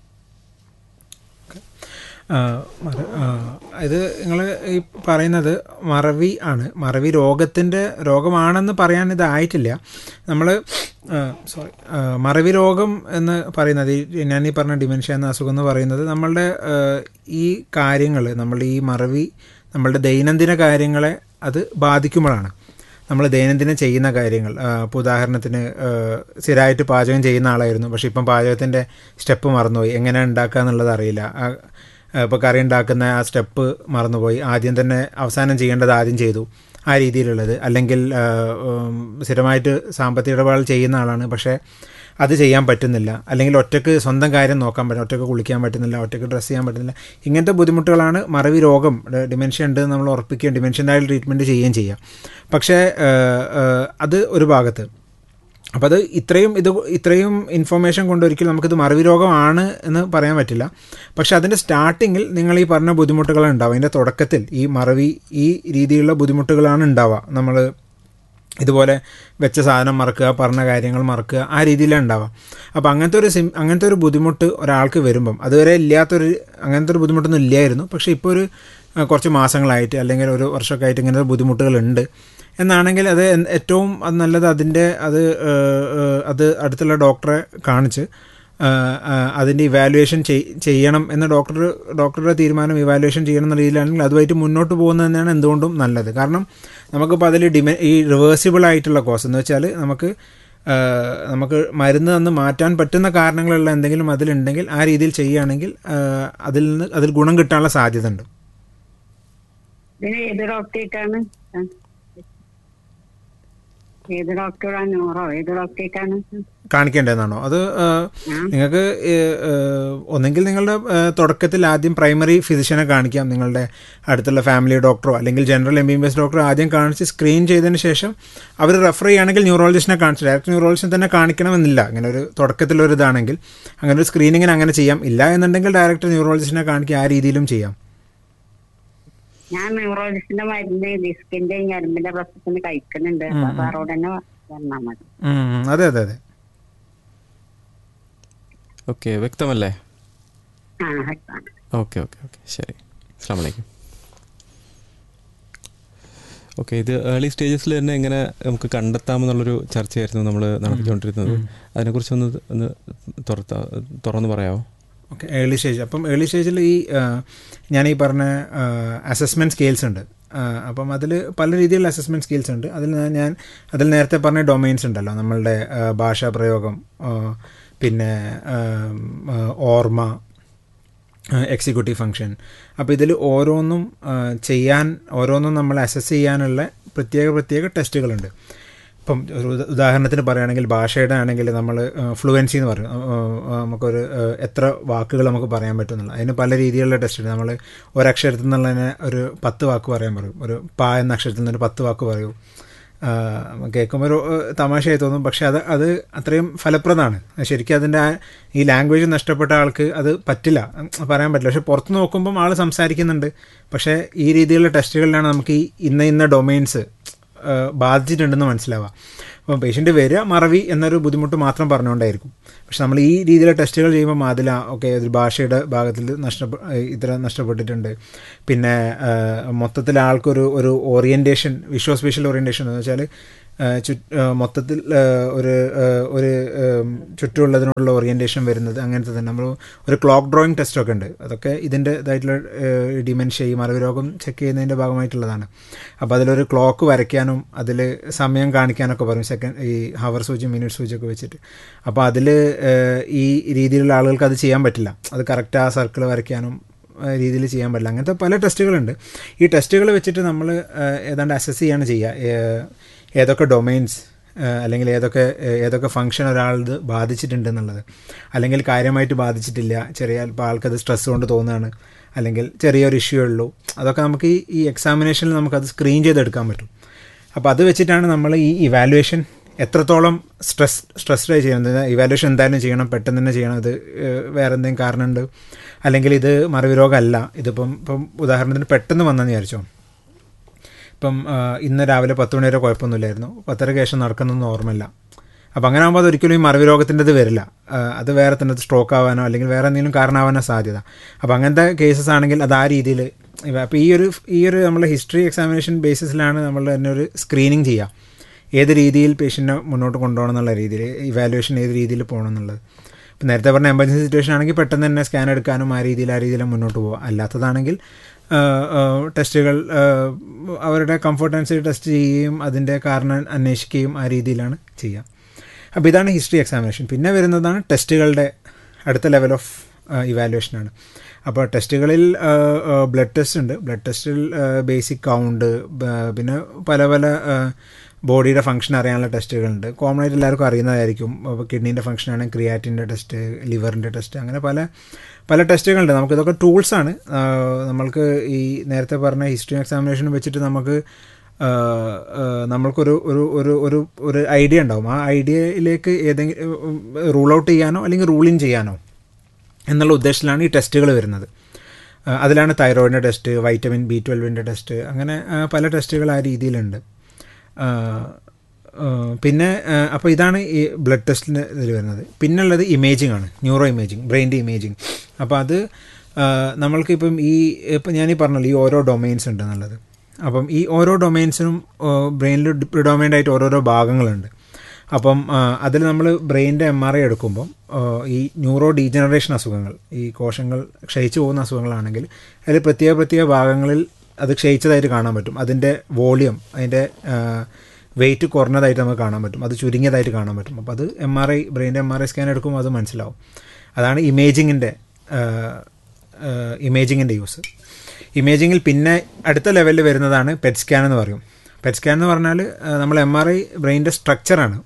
ആ, മറ- ആ, ഇത് നിങ്ങൾ ഈ പറയുന്നത് മറവി ആണ് മറവി രോഗത്തിൻ്റെ രോഗമാണെന്ന് പറയാൻ ഇതായിട്ടില്ല നമ്മൾ സോറി മറവി രോഗം എന്ന് പറയുന്നത് ഈ ഞാൻ ഈ പറഞ്ഞ ഡിമെൻഷ്യ എന്ന അസുഖം എന്ന് പറയുന്നത് നമ്മളുടെ ആ, ഈ കാര്യങ്ങൾ നമ്മളുടെ ഈ മറവി നമ്മളുടെ ദൈനംദിന കാര്യങ്ങളെ അത് ബാധിക്കുമ്പോഴാണ് നമ്മൾ ദൈനംദിനം ചെയ്യുന്ന കാര്യങ്ങൾ ആ, ഇപ്പോൾ ഉദാഹരണത്തിന് ആ, സ്ഥിരമായിട്ട് പാചകം ചെയ്യുന്ന ആളായിരുന്നു പക്ഷേ ഇപ്പം പാചകത്തിൻ്റെ സ്റ്റെപ്പ് മറന്നുപോയി എങ്ങനെ ഉണ്ടാക്കുക എന്നുള്ളത് അറിയില്ല ഇപ്പോൾ കറി ഉണ്ടാക്കുന്ന ആ സ്റ്റെപ്പ് മറന്നുപോയി ആദ്യം തന്നെ അവസാനം ചെയ്യേണ്ടത് ആദ്യം ചെയ്തു ആ രീതിയിലുള്ളത് അല്ലെങ്കിൽ ആ, ഉം, സ്ഥിരമായിട്ട് സാമ്പത്തിക ഇടപാടുകൾ ചെയ്യുന്ന ആളാണ് പക്ഷേ അത് ചെയ്യാൻ പറ്റുന്നില്ല അല്ലെങ്കിൽ ഒറ്റയ്ക്ക് സ്വന്തം കാര്യം നോക്കാൻ പറ്റും ഒറ്റയ്ക്ക് കുളിക്കാൻ പറ്റുന്നില്ല ഒറ്റയ്ക്ക് ഡ്രസ്സ് ചെയ്യാൻ പറ്റുന്നില്ല ഇങ്ങനത്തെ ബുദ്ധിമുട്ടുകളാണ് മറവി രോഗം ഡിമെൻഷ്യ ഉണ്ട് എന്ന് നമ്മൾ ഉറപ്പിക്കുകയും ഡിമെൻഷ്യൻ്റായിട്ട് ട്രീറ്റ്മെൻറ്റ് ചെയ്യുകയും ചെയ്യാം പക്ഷേ ആ, ആ, അത് ഒരു ഭാഗത്ത് അപ്പോൾ അത് ഇത്രയും ഇത് ഇത്രയും ഇൻഫർമേഷൻ കൊണ്ട് ഒരിക്കലും നമുക്കിത് മറവി രോഗമാണ് എന്ന് പറയാൻ പറ്റില്ല പക്ഷെ അതിൻ്റെ സ്റ്റാർട്ടിങ്ങിൽ നിങ്ങൾ ഈ പറഞ്ഞ ബുദ്ധിമുട്ടുകൾ ഉണ്ടാവും അതിൻ്റെ തുടക്കത്തിൽ ഈ മറവി ഈ രീതിയിലുള്ള ബുദ്ധിമുട്ടുകളാണ് ഉണ്ടാവുക നമ്മൾ ഇതുപോലെ വെച്ച സാധനം മറക്കുക പറഞ്ഞ കാര്യങ്ങൾ മറക്കുക ആ രീതിയിലാണ് ഉണ്ടാവുക അപ്പോൾ അങ്ങനത്തെ ഒരു സിം അങ്ങനത്തെ ഒരു ബുദ്ധിമുട്ട് ഒരാൾക്ക് വരുമ്പം അതുവരെ ഇല്ലാത്തൊരു അങ്ങനത്തെ ഒരു ബുദ്ധിമുട്ടൊന്നും ഇല്ലായിരുന്നു പക്ഷേ ഇപ്പോൾ ഒരു ആ, കുറച്ച് മാസങ്ങളായിട്ട് അല്ലെങ്കിൽ ഒരു വർഷമൊക്കെ ആയിട്ട് ഇങ്ങനത്തെ ബുദ്ധിമുട്ടുകളുണ്ട് എന്നാണെങ്കിൽ അത് എൻ- ഏറ്റവും അത് നല്ലത് അതിൻ്റെ അത് ഏ, ഏ, അത് അടുത്തുള്ള ഡോക്ടറെ കാണിച്ച് ആ, ആ, അതിൻ്റെ ഇവാലുവേഷൻ ചെയ്യണം എന്ന ഡോക്ടർ ഡോക്ടറുടെ തീരുമാനം ഇവാലുവേഷൻ ചെയ്യണം എന്ന രീതിയിലാണെങ്കിൽ അതുമായിട്ട് മുന്നോട്ട് പോകുന്നത് തന്നെയാണ് എന്തുകൊണ്ടും നല്ലത് കാരണം നമുക്കിപ്പോൾ അതിൽ ഡിമെ ഈ റിവേഴ്സിബിൾ ആയിട്ടുള്ള കോസ് എന്ന് വെച്ചാൽ നമുക്ക് ആ, നമുക്ക് മരുന്ന് തന്ന് മാറ്റാൻ പറ്റുന്ന കാരണങ്ങളുള്ള എന്തെങ്കിലും അതിലുണ്ടെങ്കിൽ ആ രീതിയിൽ ചെയ്യുകയാണെങ്കിൽ ആ, അതിൽ നിന്ന് അതിൽ ഗുണം കിട്ടാനുള്ള സാധ്യത ഉണ്ട് ഇതിന് ഏത് ഡോക്ടറേറ്റാണ് ഏത് ഡോക്ടറാണ് നൂറോ ഏത് ഡോക്ടറേറ്റാണ് കാണിക്കേണ്ടതെന്നാണോ അത് ആ, നിങ്ങൾക്ക് ഏ, ഏ, ഒന്നെങ്കിൽ നിങ്ങളുടെ ഏ, തുടക്കത്തിൽ ആദ്യം പ്രൈമറി ഫിസിഷ്യനെ കാണിക്കാം നിങ്ങളുടെ അടുത്തുള്ള ഫാമിലി ഡോക്ടറോ അല്ലെങ്കിൽ general M B B S ഡോക്ടറോ ആദ്യം കാണിച്ച് സ്ക്രീൻ ചെയ്തതിന് ശേഷം അവർ റെഫർ ചെയ്യുകയാണെങ്കിൽ ന്യൂറോളജിസ്റ്റിനെ കാണിച്ചു ഡയറക്റ്റ് ന്യൂറോളജിസ്റ്റിനെ തന്നെ കാണിക്കണമെന്നില്ല അങ്ങനെ ഒരു തുടക്കത്തിലൊരു ഇതാണെങ്കിൽ അങ്ങനെ ഒരു സ്ക്രീനിങ്ങിന് അങ്ങനെ ചെയ്യാം ഇല്ല എന്നുണ്ടെങ്കിൽ ഡയറക്റ്റ് ന്യൂറോളജിസ്റ്റിനെ കാണിക്കുക ആ രീതിയിലും ചെയ്യാം ഞാൻ ന്യൂറോളജിസ്റ്റിന്റെ മരുന്ന് ഡിസ്കിന്റെ ഞരമ്പിന്റെ പ്രശ്നത്തിന് കഴിക്കുന്നുണ്ട് അപ്പൊ സാറോട് തന്നെ വന്നാൽ മതി ഉം, അതെ അതെ അതെ ഓക്കെ വ്യക്തമല്ലേ ആ ആണ്. ഓക്കെ ഓക്കെ ഓക്കെ ശരി അസ്സാം വലൈക്കും ഓക്കെ ഇത് ഏർലി സ്റ്റേജസിൽ തന്നെ എങ്ങനെ നമുക്ക് കണ്ടെത്താമെന്നുള്ളൊരു ചർച്ചയായിരുന്നു നമ്മൾ നടത്തിക്കൊണ്ടിരുന്നത് അതിനെക്കുറിച്ച് ഒന്ന് ഒന്ന് തുറത്ത തുറന്ന് പറയാമോ ഓക്കെ ഏർലി സ്റ്റേജ് അപ്പം ഏർലി സ്റ്റേജിൽ ഈ ആ, ഞാൻ ഈ പറഞ്ഞ അസസ്മെൻറ്റ് സ്കെയിൽസ് ഉണ്ട് ആ, അപ്പം അതിൽ പല രീതിയിലുള്ള അസസ്മെൻറ്റ് സ്കിൽസ് ഉണ്ട് അതിൽ ഞാൻ- ഞാൻ അതിൽ നേരത്തെ പറഞ്ഞ ഡൊമൈൻസ് ഉണ്ടല്ലോ നമ്മളുടെ ആ, ഭാഷാ പ്രയോഗം ആ, പിന്നെ ആ, ആ, ഓർമ്മ എക്സിക്യൂട്ടീവ് ഫങ്ഷൻ അപ്പോൾ ഇതിൽ ഓരോന്നും ആ, ചെയ്യാൻ ഓരോന്നും നമ്മൾ അസസ് ചെയ്യാനുള്ള പ്രത്യേക പ്രത്യേക ടെസ്റ്റുകളുണ്ട് ഇപ്പം ഒരു ഉദ- ഉദാഹരണത്തിന് പറയുകയാണെങ്കിൽ ഭാഷയുടെ ആണെങ്കിൽ നമ്മൾ ഫ്ലുവൻസി എന്ന് പറയും ആ, ആ, നമുക്കൊരു ആ, എത്ര വാക്കുകൾ നമുക്ക് പറയാൻ പറ്റുന്നുള്ള അതിന് പല രീതിയിലുള്ള ടെസ്റ്റ് ഉണ്ട് നമ്മൾ ഒരക്ഷരത്തിൽ നിന്നുള്ളതിനെ ഒരു പത്ത് വാക്ക് പറയാൻ പറയും ഒരു പാ എന്ന അക്ഷരത്തിൽ നിന്ന് ഒരു പത്ത് വാക്ക് പറയൂ ആ, കേൾക്കുമ്പോൾ ഒരു ഏഹ്, തമാശയായി തോന്നും പക്ഷെ അത് അത് അത്രയും ഫലപ്രദമാണ് ശരിക്കും അതിൻ്റെ ആ ഈ ലാംഗ്വേജ് നഷ്ടപ്പെട്ട ആൾക്ക് അത് പറ്റില്ല ഉം, പറയാൻ പറ്റില്ല പക്ഷെ പുറത്ത് നോക്കുമ്പം ആൾ സംസാരിക്കുന്നുണ്ട് പക്ഷേ ഈ രീതിയിലുള്ള ടെസ്റ്റുകളിലാണ് നമുക്ക് ഈ ഇന്ന ഇന്ന ഡൊമൈൻസ് ആ, ബാധിച്ചിട്ടുണ്ടെന്ന് മനസ്സിലാവുക അപ്പം പേഷ്യൻ്റ് വരിക മറവി എന്നൊരു ബുദ്ധിമുട്ട് മാത്രം പറഞ്ഞുകൊണ്ടായിരിക്കും പക്ഷെ നമ്മൾ ഈ രീതിയിലെ ടെസ്റ്റുകൾ ചെയ്യുമ്പോൾ അതിൽ ഓക്കെ ഒരു ഭാഷയുടെ ഭാഗത്തിൽ നഷ്ടപ്പെ ഇത്ര നഷ്ടപ്പെട്ടിട്ടുണ്ട് പിന്നെ ആ, മൊത്തത്തിൽ ആൾക്കൊരു ഒരു ഓറിയൻറ്റേഷൻ വിഷ്വൽ സ്പേഷ്യൽ ഓറിയൻറ്റേഷൻ എന്ന് വെച്ചാൽ ചു ആ, മൊത്തത്തിൽ ആ, ഒരു ആ, ഒരു ഉം, ചുറ്റുമുള്ളതിനുള്ള ഓറിയൻറ്റേഷൻ വരുന്നത് അങ്ങനത്തെ തന്നെ നമ്മൾ ഒരു ക്ലോക്ക് ഡ്രോയിങ് ടെസ്റ്റൊക്കെ ഉണ്ട് അതൊക്കെ ഇതിൻ്റെ ഇതായിട്ടുള്ള ഡിമെൻഷ്യ ഈ മറവി രോഗം ചെക്ക് ചെയ്യുന്നതിൻ്റെ ഭാഗമായിട്ടുള്ളതാണ് അപ്പോൾ അതിലൊരു ക്ലോക്ക് വരയ്ക്കാനും അതിൽ സമയം കാണിക്കാനൊക്കെ പറയും സെക്കൻഡ് ഈ ഹവർ സൂചി മിനിറ്റ് സൂചിയൊക്കെ വെച്ചിട്ട് അപ്പോൾ അതിൽ ഈ രീതിയിലുള്ള ആളുകൾക്ക് അത് ചെയ്യാൻ പറ്റില്ല അത് കറക്റ്റ് ആ സർക്കിൾ വരയ്ക്കാനും രീതിയിൽ ചെയ്യാൻ പറ്റില്ല അങ്ങനത്തെ പല ടെസ്റ്റുകളുണ്ട് ഈ ടെസ്റ്റുകൾ വെച്ചിട്ട് നമ്മൾ ഏതാണ്ട് അസസ് ചെയ്യാണ് ചെയ്യുക ഏഹ് ഏതൊക്കെ ഡൊമൈൻസ് അല്ലെങ്കിൽ ഏതൊക്കെ ഏഹ് ഏതൊക്കെ ഫങ്ഷൻ ഒരാളത് ബാധിച്ചിട്ടുണ്ട് എന്നുള്ളത് അല്ലെങ്കിൽ കാര്യമായിട്ട് ബാധിച്ചിട്ടില്ല ചെറിയ ഇപ്പോൾ ആൾക്കത് സ്ട്രെസ് കൊണ്ട് തോന്നുകയാണ് അല്ലെങ്കിൽ ചെറിയൊരു ഇഷ്യൂ ഉള്ളൂ അതൊക്കെ നമുക്ക് ഈ ഈ എക്സാമിനേഷനിൽ നമുക്കത് സ്ക്രീൻ ചെയ്തെടുക്കാൻ പറ്റും അപ്പോൾ അത് വെച്ചിട്ടാണ് നമ്മൾ ഈ ഇവാലുവേഷൻ എത്രത്തോളം സ്ട്രെസ് സ്ട്രെസ്ഡ് ചെയ്യുന്നത് ഇവാലുവേഷൻ എന്തായാലും ചെയ്യണം പെട്ടെന്ന് തന്നെ ചെയ്യണം ഇത് ഏഹ് വേറെ എന്തെങ്കിലും കാരണമുണ്ട് അല്ലെങ്കിൽ ഇത് മറവി രോഗമല്ല ഇതിപ്പം ഇപ്പം ഉദാഹരണത്തിന് പെട്ടെന്ന് വന്നെന്ന് വിചാരിച്ചോ ഇപ്പം ആ, ഇന്ന് രാവിലെ പത്ത് മണി വരെ കുഴപ്പമൊന്നുമില്ലായിരുന്നു പത്തരയ്ക്ക് ശേഷം നടക്കുന്നൊന്നും ഓർമ്മയില്ല അപ്പോൾ അങ്ങനെ ആകുമ്പോൾ അതൊരിക്കലും ഈ മറവി രോഗത്തിൻ്റെത് വരില്ല ആ, അത് വേറെ തന്നെ സ്ട്രോക്ക് ആവാനോ അല്ലെങ്കിൽ വേറെ എന്തെങ്കിലും കാരണമാവാനോ സാധ്യത അപ്പോൾ അങ്ങനത്തെ കേസസ് ആണെങ്കിൽ അത് ആ രീതിയിൽ അപ്പോൾ ഈ ഒരു ഈ ഒരു നമ്മൾ ഹിസ്റ്ററി എക്സാമിനേഷൻ ബേസിസിലാണ് നമ്മൾ തന്നെ ഒരു സ്ക്രീനിങ് ചെയ്യുക ഏത് രീതിയിൽ പേഷ്യൻറ്റിനെ മുന്നോട്ട് കൊണ്ടുപോകണം എന്നുള്ള രീതിയിൽ ഇവാലുവേഷൻ ഏത് രീതിയിൽ പോകണം എന്നുള്ളത് ഇപ്പം നേരത്തെ പറഞ്ഞ എമർജൻസി സിറ്റുവേഷൻ ആണെങ്കിൽ പെട്ടെന്ന് തന്നെ സ്കാൻ എടുക്കാനും ആ രീതിയിൽ ആ രീതിയിൽ മുന്നോട്ട് പോകാം അല്ലാത്തതാണെങ്കിൽ ആ, ആ, ടെസ്റ്റുകൾ ആ, അവരുടെ കംഫർട്ട് അനുസരിച്ച് ടെസ്റ്റ് ചെയ്യുകയും അതിൻ്റെ കാരണം അന്വേഷിക്കുകയും ആ രീതിയിലാണ് ചെയ്യുക അപ്പോൾ ഇതാണ് ഹിസ്റ്ററി എക്സാമിനേഷൻ പിന്നെ വരുന്നതാണ് ടെസ്റ്റുകളുടെ അടുത്ത ലെവൽ ഓഫ് ഇവാലുവേഷനാണ് അപ്പോൾ ടെസ്റ്റുകളിൽ ബ്ലഡ് ടെസ്റ്റ് ഉണ്ട് ബ്ലഡ് ടെസ്റ്റിൽ ബേസിക് കൗണ്ട് പിന്നെ പല പല ബോഡിയുടെ ഫംഗ്ഷൻ അറിയാനുള്ള ടെസ്റ്റുകളുണ്ട് കോമൺ ആയിട്ട് എല്ലാവർക്കും അറിയുന്നതായിരിക്കും അപ്പോൾ കിഡ്നീൻ്റെ ഫംഗ്ഷൻ ആണെങ്കിൽ ക്രിയാറ്റിൻ്റെ ടെസ്റ്റ് ലിവറിൻ്റെ ടെസ്റ്റ് അങ്ങനെ പല പല ടെസ്റ്റുകളുണ്ട് നമുക്കിതൊക്കെ ടൂൾസാണ് നമ്മൾക്ക് ഈ നേരത്തെ പറഞ്ഞ ഹിസ്റ്ററി എക്സാമിനേഷൻ വെച്ചിട്ട് നമുക്ക് ആ, ആ, നമ്മൾക്കൊരു ഒരു ഒരു ഒരു ഒരു ഐഡിയ ഉണ്ടാവും ആ ഐഡിയയിലേക്ക് ഏതെങ്കിലും റൂൾ ഔട്ട് ചെയ്യാനോ അല്ലെങ്കിൽ റൂൾ ഇൻ ചെയ്യാനോ എന്നുള്ള ഉദ്ദേശത്തിലാണ് ഈ ടെസ്റ്റുകൾ വരുന്നത് ആ, അതിലാണ് തൈറോയിഡിൻ്റെ ടെസ്റ്റ് വൈറ്റമിൻ ബി ട്വൽവിൻ്റെ ടെസ്റ്റ് അങ്ങനെ ആ, പല ടെസ്റ്റുകൾ ആ രീതിയിലുണ്ട് ആ, ആ, പിന്നെ അപ്പോൾ ഇതാണ് ഈ ബ്ലഡ് ടെസ്റ്റിൻ്റെ ഇതിൽ വരുന്നത് പിന്നുള്ളത് ഇമേജിംഗ് ആണ് ന്യൂറോ ഇമേജിങ് ബ്രെയിൻ്റെ ഇമേജിങ് അപ്പോൾ അത് ആ, നമ്മൾക്കിപ്പം ഈ ഇപ്പം ഞാനീ പറഞ്ഞല്ലോ ഈ ഓരോ ഡൊമൈൻസ് ഉണ്ട് എന്നുള്ളത് അപ്പം ഈ ഓരോ ഡൊമൈൻസിനും ബ്രെയിനിൽ പ്രിഡോമിനൻ്റ് ആയിട്ട് ഓരോരോ ഭാഗങ്ങളുണ്ട് അപ്പം അതിൽ നമ്മൾ ബ്രെയിനിൻ്റെ എം ആർ ഐ എടുക്കുമ്പം ആ, ഈ ന്യൂറോ ഡീജനറേഷൻ അസുഖങ്ങൾ ഈ കോശങ്ങൾ ക്ഷയിച്ചു പോകുന്ന അസുഖങ്ങളാണെങ്കിൽ അതിൽ പ്രത്യേക പ്രത്യേക ഭാഗങ്ങളിൽ അത് ക്ഷയിച്ചതായിട്ട് കാണാൻ പറ്റും അതിൻ്റെ വോളിയം അതിൻ്റെ വെയിറ്റ് കുറഞ്ഞതായിട്ട് നമുക്ക് കാണാൻ പറ്റും അത് ചുരുങ്ങിയതായിട്ട് കാണാൻ പറ്റും അപ്പോൾ അത് എം ആർ ഐ ബ്രെയിൻ്റെ എം ആർ ഐ സ്കാൻ എടുക്കുമ്പോൾ അത് മനസ്സിലാവും അതാണ് ഇമേജിങ്ങിൻ്റെ ഇമേജിങ്ങിൻ്റെ യൂസ് ഇമേജിങ്ങിൽ പിന്നെ അടുത്ത ലെവലിൽ വരുന്നതാണ് പെറ്റ് സ്കാൻ എന്ന് പറയും പെറ്റ് സ്കാൻ എന്ന് പറഞ്ഞാൽ ആ, നമ്മൾ എം ആർ ഐ ബ്രെയിനിൻ്റെ സ്ട്രക്ചറാണ്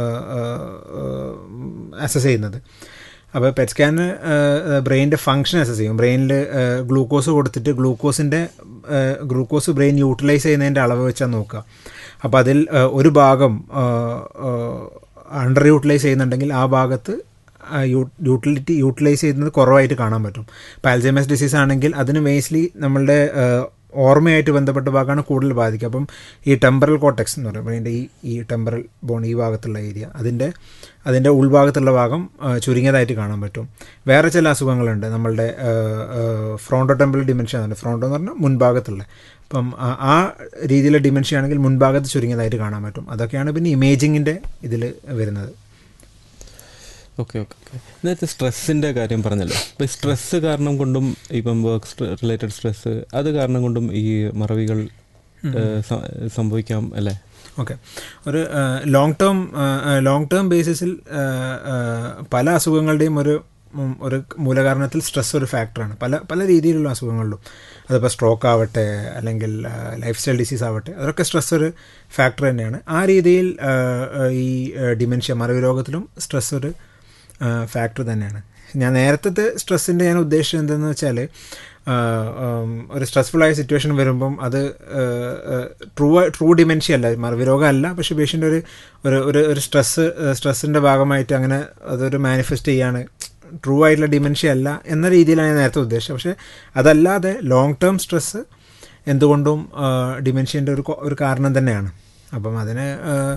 അസസ് ചെയ്യുന്നത് അപ്പോൾ പെറ്റ് സ്കാന് ബ്രെയിനിൻ്റെ ഫങ്ഷൻ അസസ് ചെയ്യും ബ്രെയിനിൽ ഗ്ലൂക്കോസ് കൊടുത്തിട്ട് ഗ്ലൂക്കോസിൻ്റെ ഗ്ലൂക്കോസ് ബ്രെയിൻ യൂട്ടിലൈസ് ചെയ്യുന്നതിൻ്റെ അളവ് വെച്ചാൽ നോക്കുക അപ്പോൾ അതിൽ ആ, ഒരു ഭാഗം അണ്ടർ യൂട്ടിലൈസ് ചെയ്യുന്നുണ്ടെങ്കിൽ ആ ഭാഗത്ത് യൂട്ടിലിറ്റി യൂട്ടിലൈസ് ചെയ്യുന്നത് കുറവായിട്ട് കാണാൻ പറ്റും ഇപ്പോൾ ആൽസൈമസ് ഡിസീസ് ആണെങ്കിൽ അതിന് മേസ്ലി നമ്മളുടെ ആ, ഓർമ്മയായിട്ട് ബന്ധപ്പെട്ട ഭാഗമാണ് കൂടുതൽ ബാധിക്കുക അപ്പം ഈ ടെമ്പറൽ കോട്ടക്സ് എന്ന് പറയും അതിൻ്റെ ഈ ഈ ടെമ്പറൽ ബോൺ ഈ ഭാഗത്തുള്ള ഏരിയ അതിൻ്റെ അതിൻ്റെ ഉൾഭാഗത്തുള്ള ഭാഗം ആ, ചുരുങ്ങിയതായിട്ട് കാണാൻ പറ്റും വേറെ ചില അസുഖങ്ങളുണ്ട് നമ്മളുടെ ഫ്രോണ്ടോ ടെമ്പറൽ ഡിമെൻഷൻ ആണ് ഫ്രോണ്ടോ എന്ന് പറഞ്ഞാൽ മുൻഭാഗത്തുള്ള അപ്പം ആ- ആ രീതിയിലെ ഡിമെൻഷൻ ആണെങ്കിൽ മുൻഭാഗത്ത് ചുരുങ്ങിയതായിട്ട് കാണാൻ പറ്റും അതൊക്കെയാണ് പിന്നെ ഇമേജിങ്ങിൻ്റെ ഇതിൽ വരുന്നത് ഓക്കെ ഓക്കെ ഓക്കെ നേരത്തെ സ്ട്രെസ്സിൻ്റെ കാര്യം പറഞ്ഞല്ലോ അപ്പോൾ സ്ട്രെസ്സ് കാരണം കൊണ്ടും ഇപ്പം വർക്ക് റിലേറ്റഡ് സ്ട്രെസ്സ് അത് കാരണം കൊണ്ടും ഈ മറവികൾ ഏഹ്, സ- സംഭവിക്കാം അല്ലേ ഓക്കെ ഒരു ലോങ് ടേം ലോങ് ടേം ബേസിസിൽ പല അസുഖങ്ങളുടെയും ഒരു ഉം, ഒരു മൂലകാരണത്തിൽ സ്ട്രെസ് ഒരു ഫാക്ടറാണ് പല പല രീതിയിലുള്ള അസുഖങ്ങളിലും അതിപ്പോൾ സ്ട്രോക്ക് ആവട്ടെ അല്ലെങ്കിൽ ലൈഫ് സ്റ്റൈൽ ഡിസീസ് ആവട്ടെ അതൊക്കെ സ്ട്രെസ് ഒരു ഫാക്ടർ തന്നെയാണ് ആ രീതിയിൽ ആ, ആ, ഈ ഡിമെൻഷ്യ മറവി രോഗത്തിലും സ്ട്രെസ് ഒരു ഫാക്ടർ തന്നെയാണ് ഞാൻ നേരത്തെ സ്ട്രെസ്സിൻ്റെ ഞാൻ ഉദ്ദേശിച്ചത് എന്തെന്ന് വെച്ചാൽ ഒരു സ്ട്രെസ്ഫുള്ളായ സിറ്റുവേഷൻ വരുമ്പം അത് ട്രൂ ട്രൂ ഡിമെൻഷ്യ അല്ല മറവി രോഗം അല്ല പക്ഷേ പേഷ്യൻ്റ് ഒരു ഒരു ഒരു ഒരു സ്ട്രെസ്സ് സ്ട്രെസ്സിൻ്റെ ഭാഗമായിട്ട് അങ്ങനെ അതൊരു മാനിഫെസ്റ്റ് ചെയ്യാണ് ട്രൂ ആയിട്ടുള്ള ഡിമെൻഷ്യ അല്ല എന്ന രീതിയിലാണ് ഞാൻ നേരത്തെ ഉദ്ദേശിച്ചത് പക്ഷേ അതല്ലാതെ ലോങ് ടേം സ്ട്രെസ്സ് എന്തുകൊണ്ടും ഡിമെൻഷ്യൻ്റെ ഒരു കൊ- ഒരു കാരണം തന്നെയാണ് അപ്പം അതിന്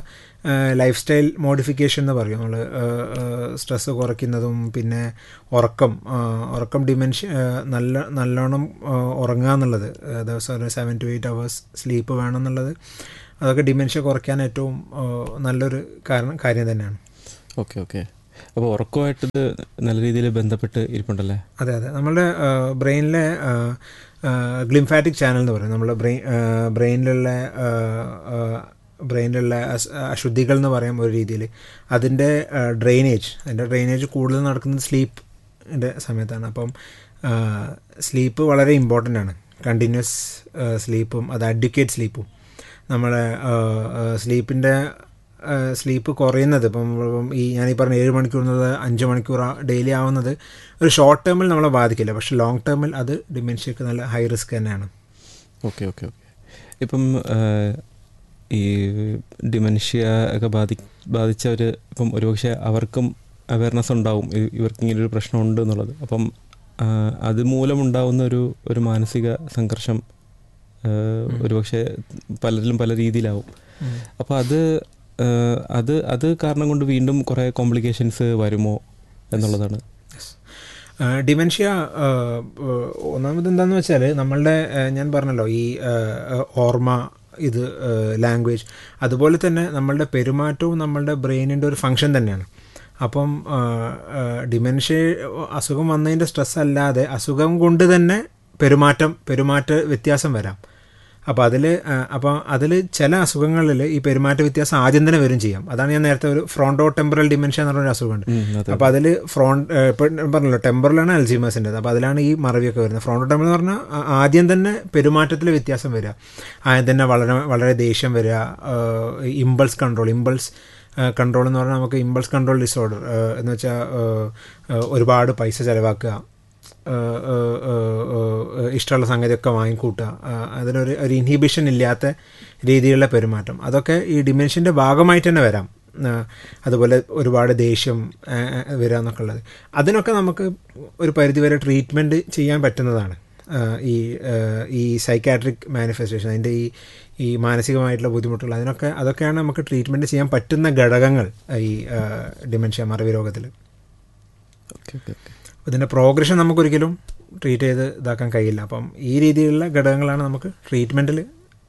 ലൈഫ് സ്റ്റൈൽ മോഡിഫിക്കേഷൻ എന്ന് പറയും നമ്മൾ സ്ട്രെസ്സ് കുറയ്ക്കുന്നതും പിന്നെ ഉറക്കം ആ, ഉറക്കം ഡിമെൻഷൻ നല്ല നല്ലോണം ആ, ഉറങ്ങുക എന്നുള്ളത് ആ, ദിവസം ഒരു seven to eight hours sleep വേണം എന്നുള്ളത് അതൊക്കെ ഡിമെൻഷ്യ കുറയ്ക്കാൻ ഏറ്റവും ആ, നല്ലൊരു കാരണം കാര്യം തന്നെയാണ് ഓക്കെ ഓക്കെ അപ്പോൾ ഉറക്കമായിട്ട് ഇത് നല്ല രീതിയിൽ ബന്ധപ്പെട്ട് ഇരിപ്പുണ്ടല്ലേ അതെ അതെ നമ്മുടെ ബ്രെയിനിലെ ഗ്ലിംഫാറ്റിക് ചാനൽ എന്ന് പറയും നമ്മുടെ ബ്രെയിൻ ബ്രെയിനിലുള്ള ബ്രെയിനിലുള്ള അസ്- അശുദ്ധികൾ എന്ന് പറയാം ഒരു രീതിയിൽ അതിൻ്റെ ഡ്രെയിനേജ് അതിൻ്റെ ഡ്രെയിനേജ് കൂടുതൽ നടക്കുന്നത് സ്ലീപ്പിൻ്റെ സമയത്താണ് അപ്പം സ്ലീപ്പ് വളരെ ഇമ്പോർട്ടൻ്റ് ആണ് കണ്ടിന്യൂസ് സ്ലീപ്പും അത് അഡ്യൂക്കേറ്റ് സ്ലീപ്പും നമ്മളെ സ്ലീപ്പിൻ്റെ സ്ലീപ്പ് കുറയുന്നത് ഇപ്പം ഇപ്പം ഈ ഞാൻ ഈ പറഞ്ഞ ഏഴ് മണിക്കൂർ എന്നത് അഞ്ച് മണിക്കൂർ ഡെയിലി ആവുന്നത് ഒരു ഷോർട്ട് ടേമിൽ നമ്മളെ ബാധിക്കില്ല പക്ഷെ ലോങ് ടേമിൽ അത് ഡിമെൻഷ്യക്ക് നല്ല ഹൈ റിസ്ക് തന്നെയാണ് ഓക്കെ ഓക്കെ ഓക്കെ ഇപ്പം ആ, ഈ ഡിമെൻഷ്യ ഒക്കെ ബാധി ബാധിച്ചവർ ഇപ്പം ഒരുപക്ഷെ അവർക്കും അവയർനെസ് ഉണ്ടാവും ഇ- ഇവർക്ക് ഇങ്ങനെ ഒരു പ്രശ്നമുണ്ട് എന്നുള്ളത് അപ്പം ആ, അത് മൂലമുണ്ടാവുന്ന ഒരു ഒരു മാനസിക സംഘർഷം ആ, ഒരുപക്ഷെ പലരിലും പല രീതിയിലാവും അപ്പോൾ അത് ആ, അത് അത് കാരണം കൊണ്ട് വീണ്ടും കുറേ കോംപ്ലിക്കേഷൻസ് വരുമോ എന്നുള്ളതാണ് ഡിമെൻഷ്യ ഒന്നാമത് എന്താന്ന് വെച്ചാൽ നമ്മളുടെ ആ, ഞാൻ പറഞ്ഞല്ലോ ഈ ആ, ആ, ഓർമ്മ ഇത് ലാംഗ്വേജ് അതുപോലെ തന്നെ നമ്മളുടെ പെരുമാറ്റവും നമ്മളുടെ ബ്രെയിനിൻ്റെ ഒരു ഫങ്ഷൻ തന്നെയാണ് അപ്പം ഡിമെൻഷ്യ അസുഖം വന്നതിൻ്റെ സ്ട്രെസ് അല്ലാതെ അസുഖം കൊണ്ട് തന്നെ പെരുമാറ്റം പെരുമാറ്റ വ്യത്യാസം വരാം അപ്പോൾ അതിൽ അപ്പോൾ അതിൽ ചില അസുഖങ്ങളിൽ ഈ പെരുമാറ്റ വ്യത്യാസം ആദ്യം തന്നെ വരും ചെയ്യാം അതാണ് ഞാൻ നേരത്തെ ഒരു ഫ്രോണ്ടോ ടെമ്പറൽ ഡിമെൻഷ്യ എന്ന് പറഞ്ഞൊരു അസുഖമുണ്ട് ഉം, അതെ. അപ്പോൾ അതിൽ ഫ്രോണ്ട് ഇപ്പം പറഞ്ഞല്ലോ ടെമ്പറിലാണ് അൽസീമേഴ്സിൻ്റെത് അപ്പോൾ അതിലാണ് ഈ മറവിയൊക്കെ വരുന്നത് ഫ്രോണ്ടോ ടെമ്പർ എന്ന് പറഞ്ഞാൽ ആ- ആദ്യം തന്നെ പെരുമാറ്റത്തിൽ വ്യത്യാസം വരിക ആദ്യം തന്നെ വളരെ വളരെ ദേഷ്യം വരിക ഇമ്പൾസ് കൺട്രോൾ ഇമ്പൾസ് കൺട്രോൾ എന്ന് പറഞ്ഞാൽ നമുക്ക് ഇമ്പൾസ് കൺട്രോൾ ഡിസോർഡർ എന്ന് വെച്ചാൽ ഒരുപാട് പൈസ ചിലവാക്കുക ഏഹ് ഏഹ് ഏഹ് ഏഹ് ഇഷ്ടമുള്ള സംഗതിയൊക്കെ വാങ്ങിക്കൂട്ടുക ഏഹ് അതിനൊരു ഒരു ഇൻഹിബിഷൻ ഇല്ലാത്ത രീതിയിലുള്ള പെരുമാറ്റം അതൊക്കെ ഈ ഡിമെൻഷ്യൻ്റെ ഭാഗമായിട്ട് തന്നെ വരാം ഏഹ് അതുപോലെ ഒരുപാട് ദേഷ്യം ഏഹ് ഏഹ് വരിക എന്നൊക്കെ ഉള്ളത് അതിനൊക്കെ നമുക്ക് ഒരു പരിധിവരെ ട്രീറ്റ്മെൻറ്റ് ചെയ്യാൻ പറ്റുന്നതാണ് ഏഹ് ഈ ഏഹ് ഈ സൈക്കാട്രിക് മാനിഫെസ്റ്റേഷൻ അതിൻ്റെ ഈ ഈ മാനസികമായിട്ടുള്ള ബുദ്ധിമുട്ടുകൾ അതിനൊക്കെ അതൊക്കെയാണ് നമുക്ക് ട്രീറ്റ്മെൻറ്റ് ചെയ്യാൻ പറ്റുന്ന ഘടകങ്ങൾ ഈ ഡിമെൻഷ്യ മറവി രോഗത്തിൽ ഓക്കെ ഓക്കെ ഓക്കെ ഇതിൻ്റെ പ്രോഗ്രഷൻ നമുക്കൊരിക്കലും ട്രീറ്റ് ചെയ്ത് ഇതാക്കാൻ കഴിയില്ല അപ്പം ഈ രീതിയിലുള്ള ഘടകങ്ങളാണ് നമുക്ക് ട്രീറ്റ്മെൻറ്റിൽ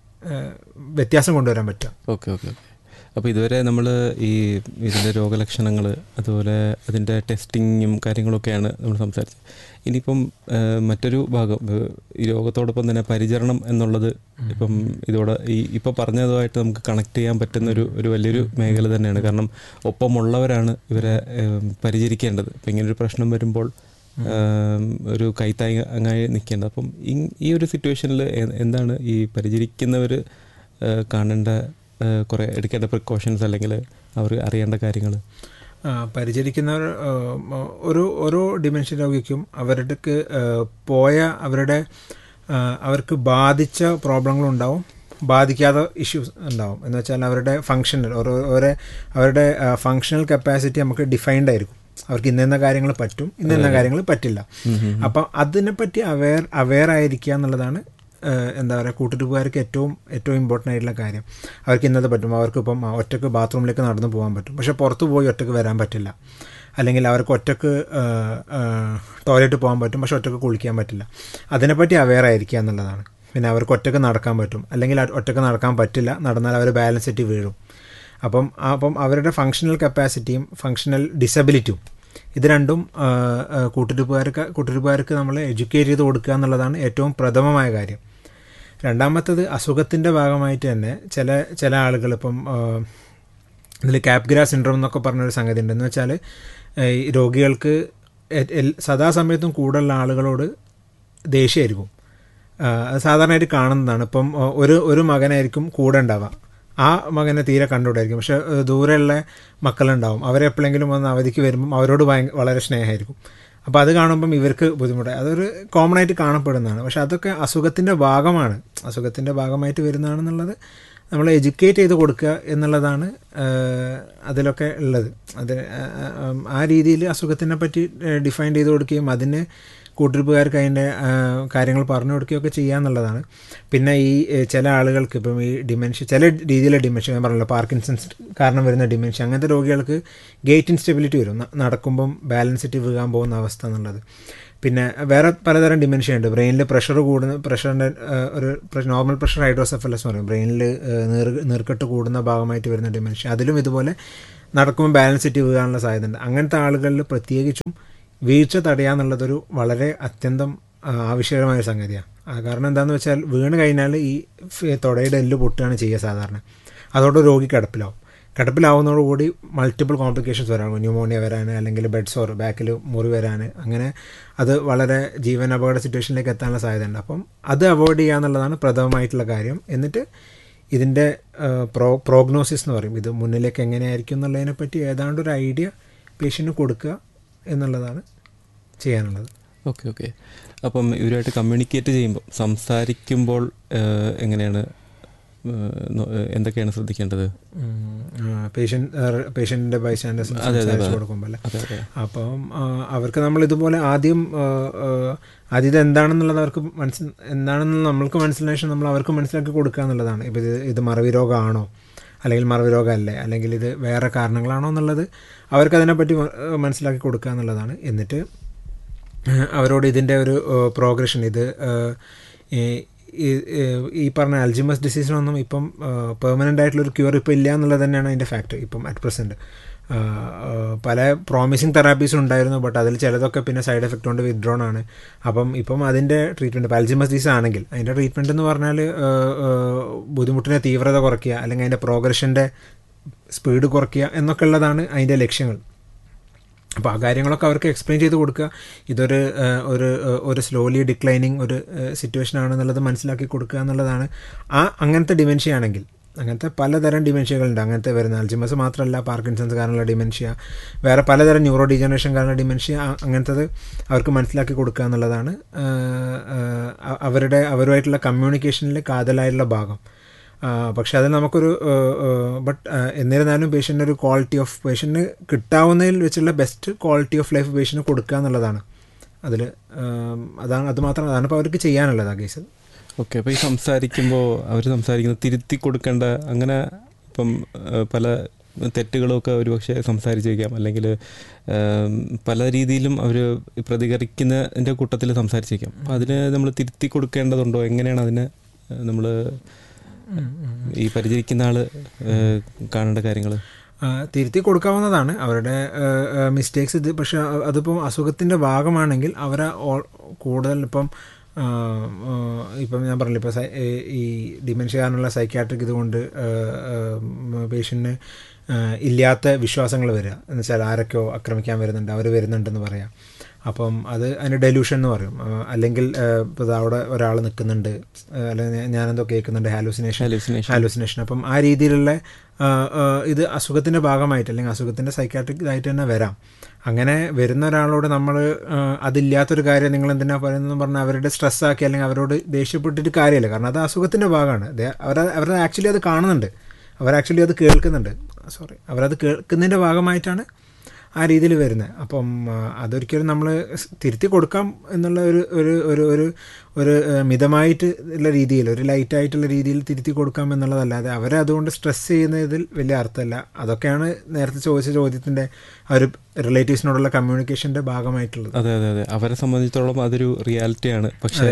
വ്യത്യാസം കൊണ്ടുവരാൻ പറ്റുക ഓക്കെ ഓക്കെ ഓക്കെ അപ്പോൾ ഇതുവരെ നമ്മൾ ഈ ഇതിൻ്റെ രോഗലക്ഷണങ്ങൾ അതുപോലെ അതിൻ്റെ ടെസ്റ്റിങ്ങും കാര്യങ്ങളൊക്കെയാണ് നമ്മൾ സംസാരിച്ചത് ഇനിയിപ്പം ആ, മറ്റൊരു ഭാഗം ആ, ഈ രോഗത്തോടൊപ്പം തന്നെ പരിചരണം എന്നുള്ളത് ഇപ്പം ഇതോടെ ഈ ഇപ്പോൾ പറഞ്ഞതുമായിട്ട് നമുക്ക് കണക്ട് ചെയ്യാൻ പറ്റുന്ന ഒരു ഒരു വലിയൊരു മേഖല തന്നെയാണ് കാരണം ഒപ്പമുള്ളവരാണ് ഇവരെ ഏം, പരിചരിക്കേണ്ടത് ഇപ്പം ഇങ്ങനൊരു പ്രശ്നം വരുമ്പോൾ ആം, ഒരു കൈത്തായി അങ്ങായി നിൽക്കേണ്ടത് അപ്പം ഈ- ഈ ഒരു സിറ്റുവേഷനിൽ എന്താണ് ഈ പരിചരിക്കുന്നവർ കാണേണ്ട ആ, കുറേ എടുക്കേണ്ട പ്രിക്കോഷൻസ് അല്ലെങ്കിൽ അവർ അറിയേണ്ട കാര്യങ്ങൾ ആ, പരിചരിക്കുന്നവർ ആ, ഒരു ഓരോ ഡിമെൻഷൻ രോഗിക്കും അവരുടെ പോയ അവരുടെ ആ, അവർക്ക് ബാധിച്ച പ്രോബ്ലങ്ങളുണ്ടാവും ബാധിക്കാത്ത ഇഷ്യൂസ് ഉണ്ടാവും എന്ന് വെച്ചാൽ അവരുടെ ഫങ്ഷണൽ ഓരോ ഓരോ അവരുടെ ഫങ്ഷണൽ കപ്പാസിറ്റി നമുക്ക് ഡിഫൈൻഡ് ആയിരിക്കും അവർക്ക് ഇന്ന കാര്യങ്ങൾ പറ്റും ഇന്ന കാര്യങ്ങൾ പറ്റില്ല അപ്പം അതിനെപ്പറ്റി അവെയർ അവെയർ ആയിരിക്കുക എന്നുള്ളതാണ് ഏഹ് എന്താ പറയുക കൂട്ടുകാർക്ക് ഏറ്റവും ഏറ്റവും ഇമ്പോർട്ടൻ്റ് ആയിട്ടുള്ള കാര്യം അവർക്ക് ഇന്നത് പറ്റും അവർക്ക് ഇപ്പം ഒറ്റക്ക് ബാത്റൂമിലേക്ക് നടന്നു പോകാൻ പറ്റും പക്ഷെ പുറത്ത് പോയി ഒറ്റക്ക് വരാൻ പറ്റില്ല അല്ലെങ്കിൽ അവർക്ക് ഒറ്റക്ക് ടോയ്ലറ്റ് പോകാൻ പറ്റും പക്ഷെ ഒറ്റക്ക് കുളിക്കാൻ പറ്റില്ല അതിനെപ്പറ്റി അവെയർ ആയിരിക്കുക എന്നുള്ളതാണ് പിന്നെ അവർക്ക് ഒറ്റക്ക് നടക്കാൻ പറ്റും അല്ലെങ്കിൽ അത് ഒറ്റക്ക് നടക്കാൻ പറ്റില്ല നടന്നാൽ അവർ ബാലൻസ് തെറ്റി വീഴും അപ്പം അപ്പം അവരുടെ ഫങ്ഷണൽ കപ്പാസിറ്റിയും ഫങ്ഷണൽ ഡിസബിലിറ്റിയും ഇത് രണ്ടും കൂട്ടുരുപ്പുകാർക്ക് കൂട്ടുരുപ്പുകാർക്ക് നമ്മൾ എഡ്യൂക്കേറ്റ് ചെയ്ത് കൊടുക്കുക എന്നുള്ളതാണ് ഏറ്റവും പ്രഥമമായ കാര്യം രണ്ടാമത്തത് അസുഖത്തിൻ്റെ ഭാഗമായിട്ട് തന്നെ ചില ചില ആളുകൾ ഇപ്പം ഇതിൽ ക്യാപ്ഗ്രാ സിൻഡ്രോം എന്നൊക്കെ പറഞ്ഞൊരു സംഗതി ഉണ്ട് എന്ന് വെച്ചാൽ ഈ രോഗികൾക്ക് എ- എൽ- സദാസമയത്തും കൂടുതലുള്ള ആളുകളോട് ദേഷ്യമായിരിക്കും ആ, അത് സാധാരണയായിട്ട് കാണുന്നതാണ് ഇപ്പം ആ, ഒരു ഒരു മകനായിരിക്കും കൂടെ ഉണ്ടാവുക ആ മകനെ തീരെ കണ്ടുകൂടായിരിക്കും പക്ഷെ ഏഹ്, ദൂരെയുള്ള മക്കളുണ്ടാവും അവരെപ്പോഴെങ്കിലും വന്ന് അവധിക്ക് വരുമ്പം അവരോട് ഭയങ്കര വളരെ സ്നേഹമായിരിക്കും അപ്പോൾ അത് കാണുമ്പം ഇവർക്ക് ബുദ്ധിമുട്ടായി അതൊരു കോമൺ ആയിട്ട് കാണപ്പെടുന്നതാണ് പക്ഷെ അതൊക്കെ അസുഖത്തിൻ്റെ ഭാഗമാണ് അസുഖത്തിൻ്റെ ഭാഗമായിട്ട് വരുന്നതാണെന്നുള്ളത് നമ്മൾ എഡ്യൂക്കേറ്റ് ചെയ്ത് കൊടുക്കുക എന്നുള്ളതാണ് ഏഹ്, അതിലൊക്കെ ഉള്ളത് അത് ഏഹ്, ആ രീതിയിൽ അസുഖത്തിനെ പറ്റി ഡിഫൈൻ ചെയ്ത് കൊടുക്കുകയും അതിന് കൂട്ടിരിപ്പുകാർക്ക് അതിൻ്റെ ആ, കാര്യങ്ങൾ പറഞ്ഞു കൊടുക്കുകയൊക്കെ ചെയ്യാന്നുള്ളതാണ് പിന്നെ ഈ ഏ, ചില ആളുകൾക്ക് ഇപ്പം ഈ ഡിമെൻഷ്യ ചില രീതിയിലെ ഡിമെൻഷ്യ ഞാൻ പറഞ്ഞല്ലോ പാർക്കിൻസൺസ് കാരണം വരുന്ന ഡിമെൻഷ്യ അങ്ങനത്തെ രോഗികൾക്ക് ഗേറ്റ് ഇൻസ്റ്റെബിലിറ്റി വരും ന- നടക്കുമ്പം ബാലൻസ് ഇട്ട് വീകാൻ പോകുന്ന അവസ്ഥ എന്നുള്ളത് പിന്നെ വേറെ പലതരം ഡിമെൻഷ്യ ഉണ്ട് ബ്രെയിനിൽ പ്രഷർ കൂടുന്ന പ്രഷറിൻ്റെ ഒരു നോർമൽ പ്രഷർ ഹൈഡ്രോസെഫലസ് എന്ന് പറയും ബ്രെയിനിൽ നീർ നീർക്കെട്ട് കൂടുന്ന ഭാഗമായിട്ട് വരുന്ന ഡിമെൻഷ്യ അതിലും ഇതുപോലെ നടക്കുമ്പോൾ ബാലൻസ് ഇട്ട് വീഴാനുള്ള സാധ്യതയുണ്ട് അങ്ങനത്തെ ആളുകളിൽ പ്രത്യേകിച്ചും വീഴ്ച തടയാന്നുള്ളതൊരു വളരെ അത്യന്തം ആ, ആവശ്യകരമായ ഒരു സംഗതിയാണ് ആ, കാരണം എന്താണെന്ന് വെച്ചാൽ വീണ് കഴിഞ്ഞാൽ ഈ ഫ്- തുടയുടെ എല്ല് പൊട്ടുകയാണ് ചെയ്യുക സാധാരണ അതോടെ രോഗി കിടപ്പിലാവും കിടപ്പിലാവുന്നതോടുകൂടി മൾട്ടിപ്പിൾ കോംപ്ലിക്കേഷൻസ് വരാൻ ന്യൂമോണിയ വരാൻ അല്ലെങ്കിൽ ബെഡ് സോർ ബാക്കിൽ മുറി വരാൻ അങ്ങനെ അത് വളരെ ജീവൻ അപകട സിറ്റുവേഷനിലേക്ക് എത്താനുള്ള സാധ്യതയുണ്ട് അപ്പം അത് അവോയ്ഡ് ചെയ്യുക എന്നുള്ളതാണ് പ്രഥമമായിട്ടുള്ള കാര്യം എന്നിട്ട് ഇതിൻ്റെ പ്രോ പ്രോഗ്നോസിസ് എന്ന് പറയും ഇത് മുന്നിലേക്ക് എങ്ങനെയായിരിക്കും എന്നുള്ളതിനെ പറ്റി ഏതാണ്ട് ഒരു ഐഡിയ പേഷ്യന് കൊടുക്കുക എന്നുള്ളതാണ് ചെയ്യാനുള്ളത് ഓക്കെ ഓക്കെ അപ്പം ഇവരുമായിട്ട് കമ്മ്യൂണിക്കേറ്റ് ചെയ്യുമ്പോൾ സംസാരിക്കുമ്പോൾ ഏഹ്, എങ്ങനെയാണ് ഏഹ്, നോ- ഏഹ്, എന്തൊക്കെയാണ് ശ്രദ്ധിക്കേണ്ടത് പേഷ്യൻ്റ് പേഷ്യൻറ്റിൻ്റെ ബൈസ്റ്റാൻഡേഴ്സ് അതെ, അതെ, സംസാരിച്ച് അതെ. കൊടുക്കുമ്പോൾ അല്ലേ അതെ അതെ അപ്പം ആ, അവർക്ക് നമ്മൾ ഇതുപോലെ ആദ്യം ആ, ആ, ആദ്യം ഇത് എന്താണെന്നുള്ളത് അവർക്ക് മനസ്സിൽ എന്താണെന്ന് നമ്മൾക്ക് മനസ്സിലായ ശേഷം നമ്മൾ അവർക്ക് മനസ്സിലാക്കി കൊടുക്കുക എന്നുള്ളതാണ് ഇപ്പം ഇത് ഇത് മറവി രോഗമാണോ അല്ലെങ്കിൽ മറവി രോഗമല്ലേ അല്ലെങ്കിൽ ഇത് വേറെ കാരണങ്ങളാണോ എന്നുള്ളത് അവർക്ക് അതിനെപ്പറ്റി മ- മനസ്സിലാക്കി കൊടുക്കുക എന്നുള്ളതാണ് എന്നിട്ട് അവരോട് ഇതിൻ്റെ ഒരു പ്രോഗ്രഷൻ ഇത് ആ, ഈ ഈ- ഈ പറഞ്ഞ അൽജിമസ് ഡിസീസിനൊന്നും ഇപ്പം പെർമനൻ്റ് ആയിട്ടുള്ളൊരു ക്യൂർ ഇപ്പോൾ ഇല്ല എന്നുള്ളത് തന്നെയാണ് അതിൻ്റെ ഫാക്ട് ഇപ്പം അറ്റ് പ്രസൻറ്റ് പല പ്രോമിസിങ് തെറാപ്പീസ് ഉണ്ടായിരുന്നു ബട്ട് അതിൽ ചിലതൊക്കെ പിന്നെ സൈഡ് എഫക്റ്റ് കൊണ്ട് വിത്ഡ്രോൺ ആണ് അപ്പം ഇപ്പം അതിൻ്റെ ട്രീറ്റ്മെൻറ്റ് ഇപ്പോൾ അൽജിമസ് ഡിസീസ് ആണെങ്കിൽ അതിൻ്റെ ട്രീറ്റ്മെൻറ്റ് എന്ന് പറഞ്ഞാൽ ആ, ആ, ബുദ്ധിമുട്ടിൻ്റെ തീവ്രത കുറയ്ക്കുക അല്ലെങ്കിൽ അതിൻ്റെ പ്രോഗ്രഷൻ്റെ സ്പീഡ് കുറയ്ക്കുക എന്നൊക്കെ ഉള്ളതാണ് അതിൻ്റെ ലക്ഷ്യങ്ങൾ അപ്പോൾ ആ കാര്യങ്ങളൊക്കെ അവർക്ക് എക്സ്പ്ലെയിൻ ചെയ്ത് കൊടുക്കുക ഇതൊരു ആ, ഒരു ആ, ഒരു സ്ലോലി ഡിക്ലൈനിങ് ഒരു സിറ്റുവേഷൻ ആണെന്നുള്ളത് മനസ്സിലാക്കി കൊടുക്കുക എന്നുള്ളതാണ് ആ അങ്ങനത്തെ ഡിമെൻഷ്യ ആണെങ്കിൽ അങ്ങനത്തെ പലതരം ഡിമെൻഷ്യകളുണ്ട് അങ്ങനത്തെ വരുന്ന അൽജിമസ് മാത്രമല്ല പാർക്കിൻസൺസ് കാരണമുള്ള ഡിമെൻഷ്യ വേറെ പലതരം ന്യൂറോ ഡീജനറേഷൻ കാരണമുള്ള ഡിമെൻഷ്യ ആ- അങ്ങനത്തത് അവർക്ക് മനസ്സിലാക്കി കൊടുക്കുക എന്നുള്ളതാണ് ആ, ആ, അവരുടെ അവരുമായിട്ടുള്ള കമ്മ്യൂണിക്കേഷനിൽ കാതലായിട്ടുള്ള ഭാഗം ആ, പക്ഷെ അത് നമുക്കൊരു ബട്ട് എന്നിരുന്നാലും പേഷ്യൻ്റ് ഒരു ക്വാളിറ്റി ഓഫ് പേഷ്യൻറ്റിന് കിട്ടാവുന്നതിൽ വെച്ചുള്ള ബെസ്റ്റ് ക്വാളിറ്റി ഓഫ് ലൈഫ് പേഷ്യന് കൊടുക്കുക എന്നുള്ളതാണ് അതിൽ അതാണ് അത് മാത്രം അതാണ് ഇപ്പോൾ അവർക്ക് ചെയ്യാനുള്ളത് ആ കേസ് ഓക്കെ അപ്പോൾ ഈ സംസാരിക്കുമ്പോൾ അവർ സംസാരിക്കുന്നത് തിരുത്തി കൊടുക്കേണ്ട അങ്ങനെ ഇപ്പം ഏഹ്, പല തെറ്റുകളൊക്കെ ഒരുപക്ഷെ സംസാരിച്ചേക്കാം അല്ലെങ്കിൽ ഏം, പല രീതിയിലും അവർ പ്രതികരിക്കുന്നതിൻ്റെ കൂട്ടത്തിൽ സംസാരിച്ചേക്കാം അപ്പോൾ അതിന് നമ്മൾ തിരുത്തി കൊടുക്കേണ്ടതുണ്ടോ എങ്ങനെയാണ് അതിനെ നമ്മൾ ഈ പരിചരിക്കുന്ന ആൾ കാണേണ്ട കാര്യങ്ങൾ ആ, തിരുത്തി കൊടുക്കാവുന്നതാണ് അവരുടെ മിസ്റ്റേക്സ് ഇത് പക്ഷെ അതിപ്പോൾ അസുഖത്തിൻ്റെ ഭാഗമാണെങ്കിൽ അവരെ ഓൾ- കൂടുതൽ ഇപ്പം ആ, ആ, ഇപ്പം ഞാൻ പറഞ്ഞില്ല ഇപ്പോൾ സൈ- ഏ- ഈ ഡിമെൻഷ്യ കാരണമുള്ള സൈക്യാട്രിക് ഇതുകൊണ്ട് പേഷ്യൻറ്റിന് ഇല്ലാത്ത വിശ്വാസങ്ങൾ വരിക എന്ന് വെച്ചാൽ ആരൊക്കെയോ ആക്രമിക്കാൻ വരുന്നുണ്ട് അവർ വരുന്നുണ്ടെന്ന് പറയാം അപ്പം അത് അതിന് ഡെലൂഷൻ എന്ന് പറയും ആ, അല്ലെങ്കിൽ ഇപ്പോൾ ദാ അവിടെ ഒരാൾ നിൽക്കുന്നുണ്ട് ആ, അല്ലെങ്കിൽ ഞാൻ- ഞാനെന്തോ കേൾക്കുന്നുണ്ട് ഹാലൂസിനേഷൻ ഹാലൂസിനേഷൻ ഹാലൂസിനേഷൻ അപ്പം ആ രീതിയിലുള്ള ആ, ആ, ഇത് അസുഖത്തിൻ്റെ ഭാഗമായിട്ട് അല്ലെങ്കിൽ അസുഖത്തിൻ്റെ സൈക്കാട്രിക് ഇതായിട്ട് തന്നെ വരാം അങ്ങനെ വരുന്ന ഒരാളോട് നമ്മൾ അതില്ലാത്തൊരു കാര്യം നിങ്ങൾ എന്തിനാ പറയുന്നതെന്ന് പറഞ്ഞാൽ അവരുടെ സ്ട്രെസ്സാക്കി അല്ലെങ്കിൽ അവരോട് ദേഷ്യപ്പെട്ടിട്ട് കാര്യമില്ല കാരണം അത് അസുഖത്തിൻ്റെ ഭാഗമാണ് അവർ അവർ ആക്ച്വലി അത് കാണുന്നുണ്ട് അവർ ആക്ച്വലി അത് കേൾക്കുന്നുണ്ട് സോറി അവരത് കേൾക്കുന്നതിൻ്റെ ഭാഗമായിട്ടാണ് ആ രീതിയിൽ വരുന്നത് അപ്പം ആ, അതൊരിക്കലും നമ്മൾ തിരുത്തി കൊടുക്കാം എന്നുള്ള ഒരു ഒരു ഒരു ഒരു ഒരു ആ, മിതമായിട്ട് ഉള്ള രീതിയിൽ ഒരു ലൈറ്റായിട്ടുള്ള രീതിയിൽ തിരുത്തി കൊടുക്കാം എന്നുള്ളതല്ലാതെ അവരെ അതുകൊണ്ട് സ്ട്രെസ് ചെയ്യുന്നതിൽ വലിയ അർത്ഥമല്ല അതൊക്കെയാണ് നേരത്തെ ചോദിച്ച ചോദ്യത്തിൻ്റെ ആ ഒരു റിലേറ്റീവ്സിനോടുള്ള കമ്മ്യൂണിക്കേഷൻ്റെ ഭാഗമായിട്ടുള്ളത് അതെ അതെ അതെ അവരെ സംബന്ധിച്ചിടത്തോളം അതൊരു റിയാലിറ്റിയാണ് പക്ഷേ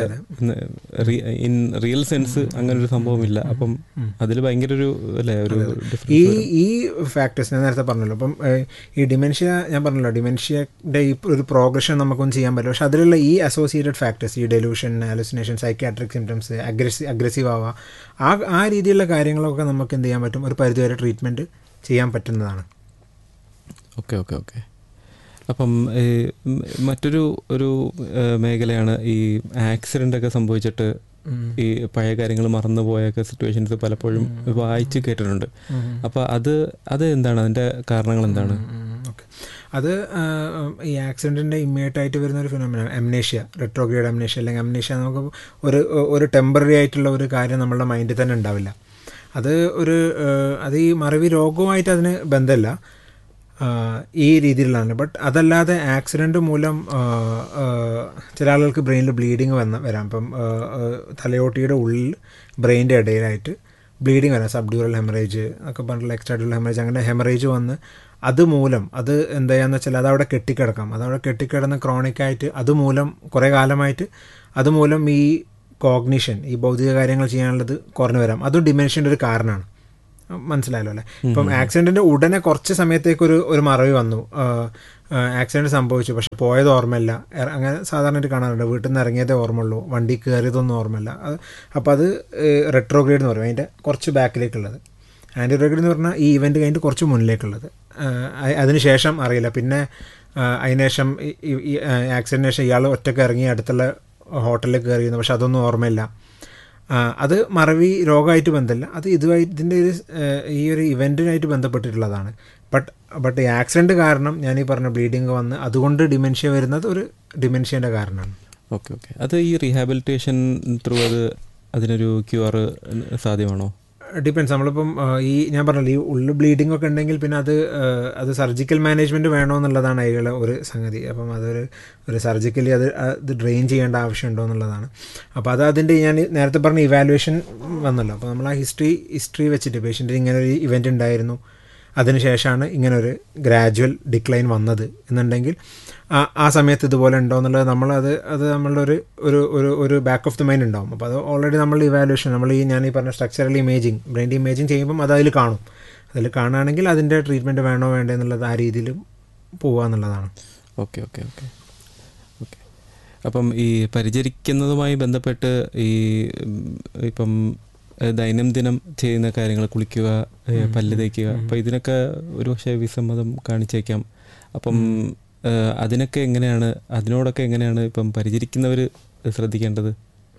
ഇൻ റിയൽ സെൻസ് അങ്ങനെ ഒരു സംഭവമില്ല അപ്പം അതിൽ ഭയങ്കര ഒരു അല്ലേ ഒരു ഈ ഡിഫറൻസ് ഈ ഫാക്ടേഴ്സ് ഞാൻ നേരത്തെ പറഞ്ഞല്ലോ അപ്പം ഏഹ്, ഈ ഡിമെൻഷ്യ ഞാൻ പറഞ്ഞല്ലോ ഡിമെൻഷ്യയുടെ ഈ ഒരു പ്രോഗ്രഷൻ നമുക്കൊന്നും ചെയ്യാൻ പറ്റില്ല പക്ഷെ അതിലുള്ള ഈ അസോസിയേറ്റഡ് ഫാക്ടേഴ്സ് ഈ delusion hallucination psychiatric symptoms aggressive aggressive ആവുക ആ ആ രീതിയിലുള്ള കാര്യങ്ങളൊക്കെ നമുക്ക് എന്ത് ചെയ്യാൻ പറ്റും ഒരു പരിധിവരെ ട്രീറ്റ്മെൻറ്റ് ചെയ്യാൻ പറ്റുന്നതാണ് ഓക്കെ ഓക്കെ ഓക്കെ അപ്പം ഈ ഉം, മറ്റൊരു ഒരു ഏഹ്, മേഖലയാണ് ഈ ആക്സിഡൻ്റ് ഒക്കെ സംഭവിച്ചിട്ട് ഈ പഴയ കാര്യങ്ങൾ മറന്നുപോയൊക്കെ സിറ്റുവേഷൻസ് പലപ്പോഴും വായിച്ച് കേട്ടിട്ടുണ്ട് അപ്പോൾ അത് അത് എന്താണ് അതിൻ്റെ കാരണങ്ങൾ എന്താണ് ഓക്കെ അത് ആ, ഈ ആക്സിഡൻറ്റിൻ്റെ ഇമ്മീഡിയറ്റ് ആയിട്ട് വരുന്ന ഒരു ഫിനോമിന എംനേഷ്യ റെട്രോഗ്രേഡ് എംനേഷ്യ അല്ലെങ്കിൽ എംനേഷ്യ നമുക്ക് ഒരു ഒരു ടെമ്പററി ആയിട്ടുള്ള ഒരു കാര്യം നമ്മളുടെ മൈൻഡിൽ തന്നെ ഉണ്ടാവില്ല അത് ഒരു ആ, അത് ഈ മറവി രോഗവുമായിട്ട് അതിന് ബന്ധമില്ല ഈ രീതിയിലാണ് ബട്ട് അതല്ലാതെ ആക്സിഡൻറ്റ് മൂലം ആ, ആ, ചില ആളുകൾക്ക് ബ്രെയിനിൽ ബ്ലീഡിങ് വന്ന വരാം ഇപ്പം ആ, ആ, തലയോട്ടിയുടെ ഉള്ളിൽ ബ്രെയിനിൻ്റെ ഇടയിലായിട്ട് ബ്ലീഡിങ് വരാം സബ്ഡ്യൂറൽ ഹെമറേജ് ഒക്കെ പറഞ്ഞിട്ടുള്ള എക്സ്ട്രാഡ്യൂറൽ ഹെമറേജ് അങ്ങനെ ഹെമറേജ് വന്ന് അതുമൂലം അത് എന്താ ചെയ്യാന്ന് വെച്ചാൽ അതവിടെ കെട്ടിക്കിടക്കാം അതവിടെ കെട്ടിക്കിടന്ന് ക്രോണിക്കായിട്ട് അതുമൂലം കുറേ കാലമായിട്ട് അതുമൂലം ഈ കോഗ്നിഷൻ ഈ ഭൗതിക കാര്യങ്ങൾ ചെയ്യാനുള്ളത് കുറഞ്ഞു വരാം അതും ഡിമെൻഷ്യൻ്റെ ഒരു കാരണമാണ് മനസ്സിലായല്ലോ അല്ലേ ഇപ്പം ആക്സിഡൻറ്റിൻ്റെ ഉടനെ കുറച്ച് സമയത്തേക്ക് ഒരു ഒരു മറവി വന്നു ആക്സിഡൻറ്റ് സംഭവിച്ചു പക്ഷെ പോയത് ഓർമ്മയില്ല എ- അങ്ങനെ സാധാരണയായിട്ട് കാണാറുണ്ട് വീട്ടിൽ നിന്ന് ഇറങ്ങിയതേ ഓർമ്മയുള്ളൂ വണ്ടി കയറിയതൊന്നും ഓർമ്മയില്ല അത് അപ്പോൾ അത് റെട്രോഗ്രേഡ് എന്ന് പറയും അതിൻ്റെ കുറച്ച് ബാക്കിലേക്കുള്ളത് ആൻറ്റി റെട്രോഗ്രേഡ് എന്ന് പറഞ്ഞാൽ ഈ ഇവൻറ്റ് കഴിഞ്ഞിട്ട് കുറച്ച് മുന്നിലേക്കുള്ളത് അതിന് ശേഷം അറിയില്ല പിന്നെ അതിനുശേഷം ഈ ആക്സിഡൻറ്റിന് ശേഷം ഇയാൾ ഒറ്റയ്ക്ക് ഇറങ്ങി അടുത്തുള്ള ഹോട്ടലിൽ കയറിയിരുന്നു പക്ഷെ അതൊന്നും ഓർമ്മയില്ല ആ, അത് മറവി രോഗമായിട്ട് ബന്ധമില്ല അത് ഇതുമായി ഇതിൻ്റെ ഒരു ഏഹ്, ഈ ഒരു ഇവൻറ്റിനായിട്ട് ബന്ധപ്പെട്ടിട്ടുള്ളതാണ് ബട്ട് ബട്ട് ഈ ആക്സിഡൻറ്റ് കാരണം ഞാൻ ഈ പറഞ്ഞ ബ്ലീഡിങ് വന്ന് അതുകൊണ്ട് ഡിമെൻഷ്യ വരുന്നത് ഒരു ഡിമെൻഷ്യൻ്റെ കാരണമാണ് ഓക്കെ ഓക്കെ അത് ഈ റീഹാബിലിറ്റേഷൻ ത്രൂ അത് അതിനൊരു ക്യു ആർ സാധ്യമാണോ ഡിപ്പെൻസ് നമ്മളിപ്പം ആ, ഈ ഞാൻ പറഞ്ഞല്ലോ ഈ ഉള്ളു ബ്ലീഡിംഗ് ഒക്കെ ഉണ്ടെങ്കിൽ പിന്നെ അത് ആ, അത് സർജിക്കൽ മാനേജ്മെൻറ്റ് വേണമെന്നുള്ളതാണ് അതിലുള്ള ഒരു സംഗതി അപ്പം അതൊരു ഒരു സർജിക്കലി അത് അത് ഡ്രെയിൻ ചെയ്യേണ്ട ആവശ്യമുണ്ടോ എന്നുള്ളതാണ് അപ്പോൾ അത് അതിൻ്റെ ഞാൻ നേരത്തെ പറഞ്ഞ ഇവാലുവേഷൻ വന്നല്ലോ അപ്പോൾ നമ്മൾ ആ ഹിസ്റ്ററി ഹിസ്റ്ററി വെച്ചിട്ട് പേഷ്യൻറ്റിന് ഇങ്ങനെ ഒരു ഇവൻ്റ് ഉണ്ടായിരുന്നു അതിനുശേഷമാണ് ഇങ്ങനൊരു ഗ്രാജുവൽ ഡിക്ലൈൻ വന്നത് എന്നുണ്ടെങ്കിൽ ആ ആ സമയത്ത് ഇതുപോലെ ഉണ്ടോ എന്നുള്ളത് നമ്മളത് അത് നമ്മളുടെ ഒരു ഒരു ഒരു ഒരു ബാക്ക് ഓഫ് ദി മൈൻഡ് ഉണ്ടാവും അപ്പോൾ അത് ഓൾറെഡി നമ്മൾ ഇവാലുവേഷൻ നമ്മൾ ഈ ഞാൻ ഈ പറഞ്ഞ സ്ട്രക്ചറൽ ഇമേജിങ് ബ്രെയിൻ ഇമേജിങ് ചെയ്യുമ്പം അത് അതിൽ കാണും അതിൽ കാണുകയാണെങ്കിൽ അതിൻ്റെ ട്രീറ്റ്മെൻറ്റ് വേണോ വേണ്ടേ എന്നുള്ളത് ആ രീതിയിൽ പോവുക എന്നുള്ളതാണ് ഓക്കെ ഓക്കെ ഓക്കെ ഓക്കെ അപ്പം ഈ പരിചരിക്കുന്നതുമായി ബന്ധപ്പെട്ട് ഈ ഉം, ഇപ്പം ഏഹ്, ദൈനംദിനം ചെയ്യുന്ന കാര്യങ്ങൾ കുളിക്കുക ഏഹ്, പല്ല് തേക്കുക അപ്പം ഇതിനൊക്കെ ഒരു പക്ഷേ വിസമ്മതം കാണിച്ചേക്കാം അപ്പം ഏഹ്, അതിനൊക്കെ എങ്ങനെയാണ് അതിനോടൊക്കെ എങ്ങനെയാണ് ഇപ്പം പരിചരിക്കുന്നവർ ശ്രദ്ധിക്കേണ്ടത്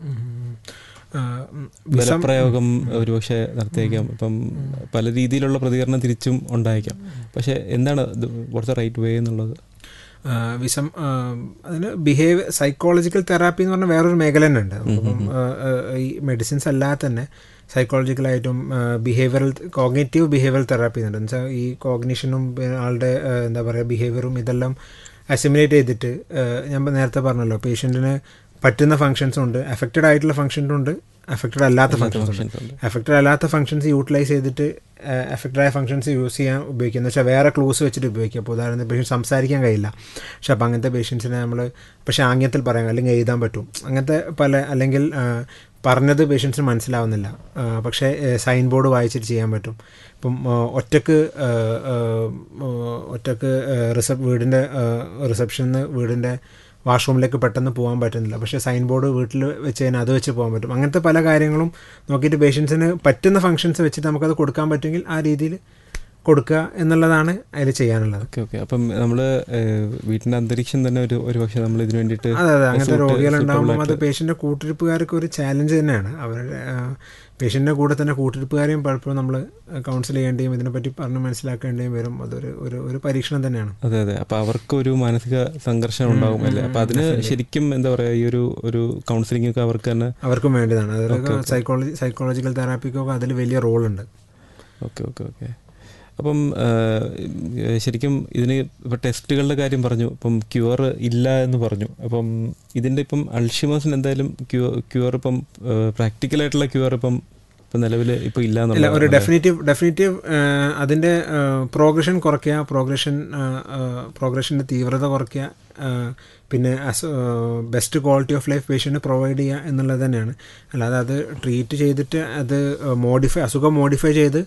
ആ, ഉം, വിസം ബലപ്രയോഗം ഒരുപക്ഷെ നടത്തിയേക്കാം ഇപ്പം പല രീതിയിലുള്ള പ്രതികരണം തിരിച്ചും ഉണ്ടായേക്കാം പക്ഷെ എന്താണ് വാട്ട്സ് ദ റൈറ്റ് വേ എന്നുള്ളത് ആ, വിഷം ആ, അതിന് ബിഹേവ് സൈക്കോളജിക്കൽ തെറാപ്പി എന്ന് പറഞ്ഞാൽ വേറൊരു മേഖല തന്നെ ഉണ്ട് നമുക്കിപ്പം ആ, ആ, ഈ മെഡിസിൻസ് അല്ലാതെ തന്നെ സൈക്കോളജിക്കലായിട്ടും ബിഹേവിയറൽ കോഗ്നേറ്റീവ് ബിഹേവിയറൽ തെറാപ്പി എന്നുണ്ട് എന്ന് വെച്ചാൽ ഈ കോഗ്നിഷനും പിന്നെ ആളുടെ ആ, എന്താ പറയുക ബിഹേവിയറും ഇതെല്ലാം അസിമുലേറ്റ് ചെയ്തിട്ട് ആ, ഞാൻ നേരത്തെ പറഞ്ഞല്ലോ പേഷ്യൻറ്റിന് പറ്റുന്ന ഫങ്ഷൻസും ഉണ്ട് അഫക്റ്റഡ് ആയിട്ടുള്ള ഫങ്ഷൻസും ഉണ്ട് അഫക്റ്റഡ് അല്ലാത്ത ഫങ്ഷൻസ് ഉണ്ട് ഉണ്ട്. അഫക്റ്റഡ് അല്ലാത്ത ഫങ്ഷൻസ് യൂട്ടിലൈസ് ചെയ്തിട്ട് അഫക്റ്റഡ് ആയ ഫങ്ഷൻസ് യൂസ് ചെയ്യാൻ ഉപയോഗിക്കുക എന്ന് വെച്ചാൽ വേറെ ക്ലൂസ് വെച്ചിട്ട് ഉപയോഗിക്കുക അപ്പോൾ ഉദാഹരണത്തിന് പേഷ്യൻറ്റ് സംസാരിക്കാൻ കഴിയില്ല പക്ഷെ അപ്പോൾ അങ്ങനത്തെ പേഷ്യൻസിനെ നമ്മൾ പക്ഷേ ആംഗ്യത്തിൽ പറയാം അല്ലെങ്കിൽ എഴുതാൻ പറ്റും അങ്ങനത്തെ പല അല്ലെങ്കിൽ ആ, പറഞ്ഞത് പേഷ്യൻസിന് മനസ്സിലാവുന്നില്ല ആ, പക്ഷേ സൈൻ ബോർഡ് വായിച്ചിട്ട് ചെയ്യാൻ പറ്റും ഇപ്പം ആ, ഒറ്റക്ക് ആ, ആ, ആ, ഒറ്റക്ക് റിസപ് വീടിൻ്റെ റിസപ്ഷനിൽ നിന്ന് വീടിൻ്റെ വാഷ്റൂമിലേക്ക് പെട്ടെന്ന് പോകാൻ പറ്റുന്നില്ല പക്ഷേ സൈൻ ബോർഡ് വീട്ടിൽ വെച്ച് കഴിഞ്ഞാൽ അത് വെച്ച് പോകാൻ പറ്റും അങ്ങനത്തെ പല കാര്യങ്ങളും നോക്കിയിട്ട് പേഷ്യൻസിന് പറ്റുന്ന ഫങ്ഷൻസ് വെച്ചിട്ട് നമുക്കത് കൊടുക്കാൻ പറ്റുമെങ്കിൽ ആ രീതിയിൽ കൊടുക്കുക എന്നുള്ളതാണ് അതിൽ ചെയ്യാനുള്ളത് ഓക്കെ ഓക്കെ അപ്പം നമ്മൾ വീട്ടിൻ്റെ അന്തരീക്ഷം തന്നെ ഒരു ഒരു പക്ഷേ നമ്മൾ ഇതിനു വേണ്ടിയിട്ട് അതെ അതെ അങ്ങനത്തെ suit- രോഗികളുണ്ടാകുമ്പോൾ suitable അത് ആയിട്ട് പേഷ്യൻ്റെ കൂട്ടിരിപ്പുകാർക്ക് ഒരു ചാലഞ്ച് തന്നെയാണ് അവരുടെ പേഷ്യൻ്റെ കൂടെ തന്നെ കൂട്ടിരിപ്പുകാരെയും പലപ്പോഴും നമ്മൾ കൗൺസിൽ ചെയ്യേണ്ടിയും ഇതിനെപ്പറ്റി പറഞ്ഞ് മനസ്സിലാക്കേണ്ടിയും വരും അതൊരു ഒരു ഒരു പരീക്ഷണം തന്നെയാണ് അതെ അതെ അപ്പൊ അവർക്ക് ഒരു മാനസിക സംഘർഷം ഉണ്ടാവും അല്ലേ അപ്പൊ അതിന് ശരിക്കും എന്താ പറയാ ഈ ഒരു ഒരു കൗൺസിലിംഗ് ഒക്കെ അവർക്ക് തന്നെ അവർക്കും വേണ്ടിയതാണ് അതിലൊക്കെ സൈക്കോളജി സൈക്കോളജിക്കൽ തെറാപ്പിക്കൊക്കെ അതിൽ വലിയ റോളുണ്ട് ഓക്കെ ഓക്കെ ഓക്കെ അപ്പം ആ, ശരിക്കും ഇതിന് ഇപ്പം ടെസ്റ്റുകളുടെ കാര്യം പറഞ്ഞു ഇപ്പം ക്യൂർ ഇല്ല എന്ന് പറഞ്ഞു അപ്പം ഇതിൻ്റെ ഇപ്പം അൾഷിമേഴ്സിന് എന്തായാലും ക്യൂ ക്യൂർ ഇപ്പം പ്രാക്ടിക്കലായിട്ടുള്ള ക്യൂർ ഇപ്പം ഇപ്പം നിലവിൽ ഇപ്പം ഇല്ല ഇല്ല ഒരു എന്നുള്ളതാണ് ഡെഫിനറ്റീവ് ഡെഫിനറ്റീവ് അതിൻ്റെ പ്രോഗ്രഷൻ കുറയ്ക്കുക പ്രോഗ്രഷൻ പ്രോഗ്രഷൻ്റെ തീവ്രത കുറയ്ക്കുക ആ, പിന്നെ best quality of life patient provide ചെയ്യുക എന്നുള്ളത് തന്നെയാണ് അല്ലാതെ അത് ട്രീറ്റ് ചെയ്തിട്ട് അത് മോഡിഫൈ അസുഖം മോഡിഫൈ ചെയ്ത്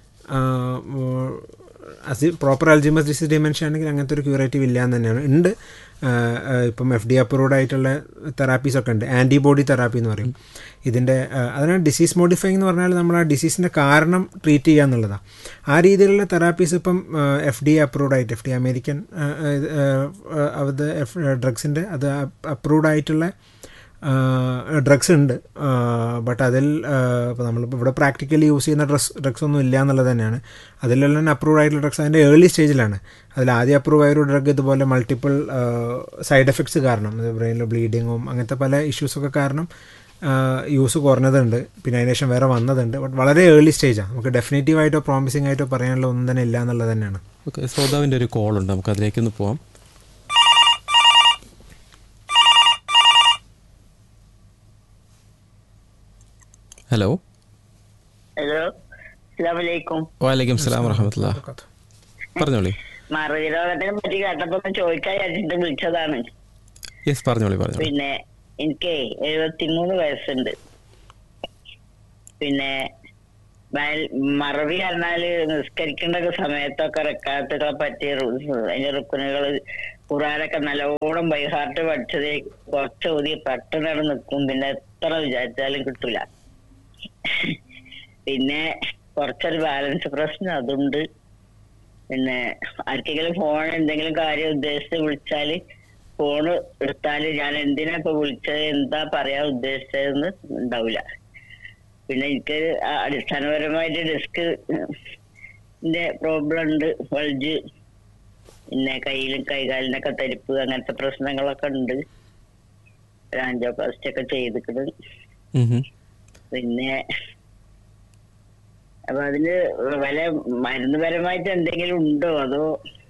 അസി പ്രോപ്പർ അൽജിമസ് ഡിസീസ് ഡിമെൻഷൻ ആണെങ്കിൽ അങ്ങനത്തെ ഒരു ക്യൂറേറ്റീവ് ഇല്ല എന്ന് തന്നെയാണ് ഉണ്ട് ആ, ആ, ഇപ്പം എഫ് ഡി അപ്രൂവ്ഡ് ആയിട്ടുള്ള തെറാപ്പീസ് ഒക്കെ ഉണ്ട് ആൻറ്റിബോഡി തെറാപ്പി എന്ന് പറയും ഇതിൻ്റെ ആ, അതിനാണ് ഡിസീസ് മോഡിഫൈങ് എന്ന് പറഞ്ഞാൽ നമ്മൾ ആ ഡിസീസിൻ്റെ കാരണം ട്രീറ്റ് ചെയ്യുക എന്നുള്ളതാണ് ആ രീതിയിലുള്ള തെറാപ്പീസ് ഇപ്പം എഫ് ഡി അപ്രൂവ്ഡ് ആയിട്ട് എഫ് ഡി അമേരിക്കൻ അത് എഫ് ഡ്രഗ്സിൻ്റെ അത് അപ്രൂവ്ഡ് ആയിട്ടുള്ള ഡ്രഗ്സ് ഉണ്ട് ബട്ട് അതിൽ ഇപ്പോൾ നമ്മളിപ്പോൾ ഇവിടെ പ്രാക്ടിക്കലി യൂസ് ചെയ്യുന്ന ഡ്രസ് ഡ്രഗ്സ് ഒന്നും ഇല്ല എന്നുള്ളത് തന്നെയാണ് അതിലെല്ലാം അപ്രൂവ് ആയിട്ടുള്ള ഡ്രഗ്സ് അതിൻ്റെ ഏർലി സ്റ്റേജിലാണ് അതിൽ ആദ്യം അപ്രൂവ് ആയ ഒരു ഡ്രഗ് ഇതുപോലെ മൾട്ടിപ്പിൾ സൈഡ് എഫക്ട്സ് കാരണം ബ്രെയിനിൽ ബ്ലീഡിങ്ങും അങ്ങനത്തെ പല ഇഷ്യൂസൊക്കെ കാരണം യൂസ് കുറഞ്ഞതുണ്ട് പിന്നെ അതിന് ശേഷം വേറെ വന്നതുണ്ട് ബട്ട് വളരെ ഏർലി സ്റ്റേജാണ് നമുക്ക് ഡെഫിനറ്റീവ് ആയിട്ടോ പ്രോമിസിംഗ് ആയിട്ടോ പറയാനുള്ള ഒന്നും തന്നെ ഇല്ല എന്നുള്ളത് തന്നെയാണ് ഓക്കെ ശ്രോതാവിൻ്റെ ഒരു കോൾ ഉണ്ട് നമുക്ക് അതിലേക്കൊന്ന് പോവാം ഹലോ ഹലോ അസ്ലാമലൈക്കും വാലൈക്കും സ്ലാം വറഹമത്തുള്ള പറഞ്ഞോളി മറവി രോഗത്തിനെ പറ്റി കേട്ടപ്പോ ഒന്ന് ചോദിക്കാൻ വിചാരിച്ചിട്ട് വിളിച്ചതാണ് യെസ് പറഞ്ഞോളി പറഞ്ഞോളി പിന്നെ എനിക്ക് എഴുപത്തിമൂന്ന് വയസ്സുണ്ട് പിന്നെ വയൽ- മറവി പറഞ്ഞാല് നിസ്കരിക്കേണ്ട സമയത്തൊക്കെ റെക്കാത്തുകളെ പറ്റിയ റൂൾസ് അതിന്റെ റുക്കുനുകള് ഖുറാനൊക്കെ നല്ലോണം ബൈഹാർട്ട് പഠിച്ചത് കുറച്ച് ഓതി പെട്ടെന്ന് അവിടെ നിൽക്കും പിന്നെ എത്ര വിചാരിച്ചാലും കിട്ടൂല പിന്നെ കുറച്ചൊരു ബാലൻസ് പ്രശ്നം അതുണ്ട് പിന്നെ ആർക്കെങ്കിലും ഫോൺ എന്തെങ്കിലും കാര്യം ഉദ്ദേശിച്ച് വിളിച്ചാല് ഫോണ് എടുത്താല് ഞാൻ എന്തിനാ ഇപ്പൊ വിളിച്ചത് എന്താ പറയാ ഉദ്ദേശിച്ചതെന്ന് ഉണ്ടാവില്ല പിന്നെ എനിക്ക് ആ അടിസ്ഥാനപരമായിട്ട് ഡിസ്ക് പ്രോബ്ലം ഉണ്ട് വൾജ് പിന്നെ കയ്യിലും കൈകാലിനൊക്കെ തരിപ്പ് അങ്ങനത്തെ പ്രശ്നങ്ങളൊക്കെ ഉണ്ട് ആൻജിയോപ്ലാസ്റ്റി ഒക്കെ ചെയ്തിട്ടുണ്ട് ഉം ഹും. പിന്നെ അപ്പൊ അതിന് വില മരുന്നുപരമായിട്ട് എന്തെങ്കിലും ഉണ്ടോ അതോ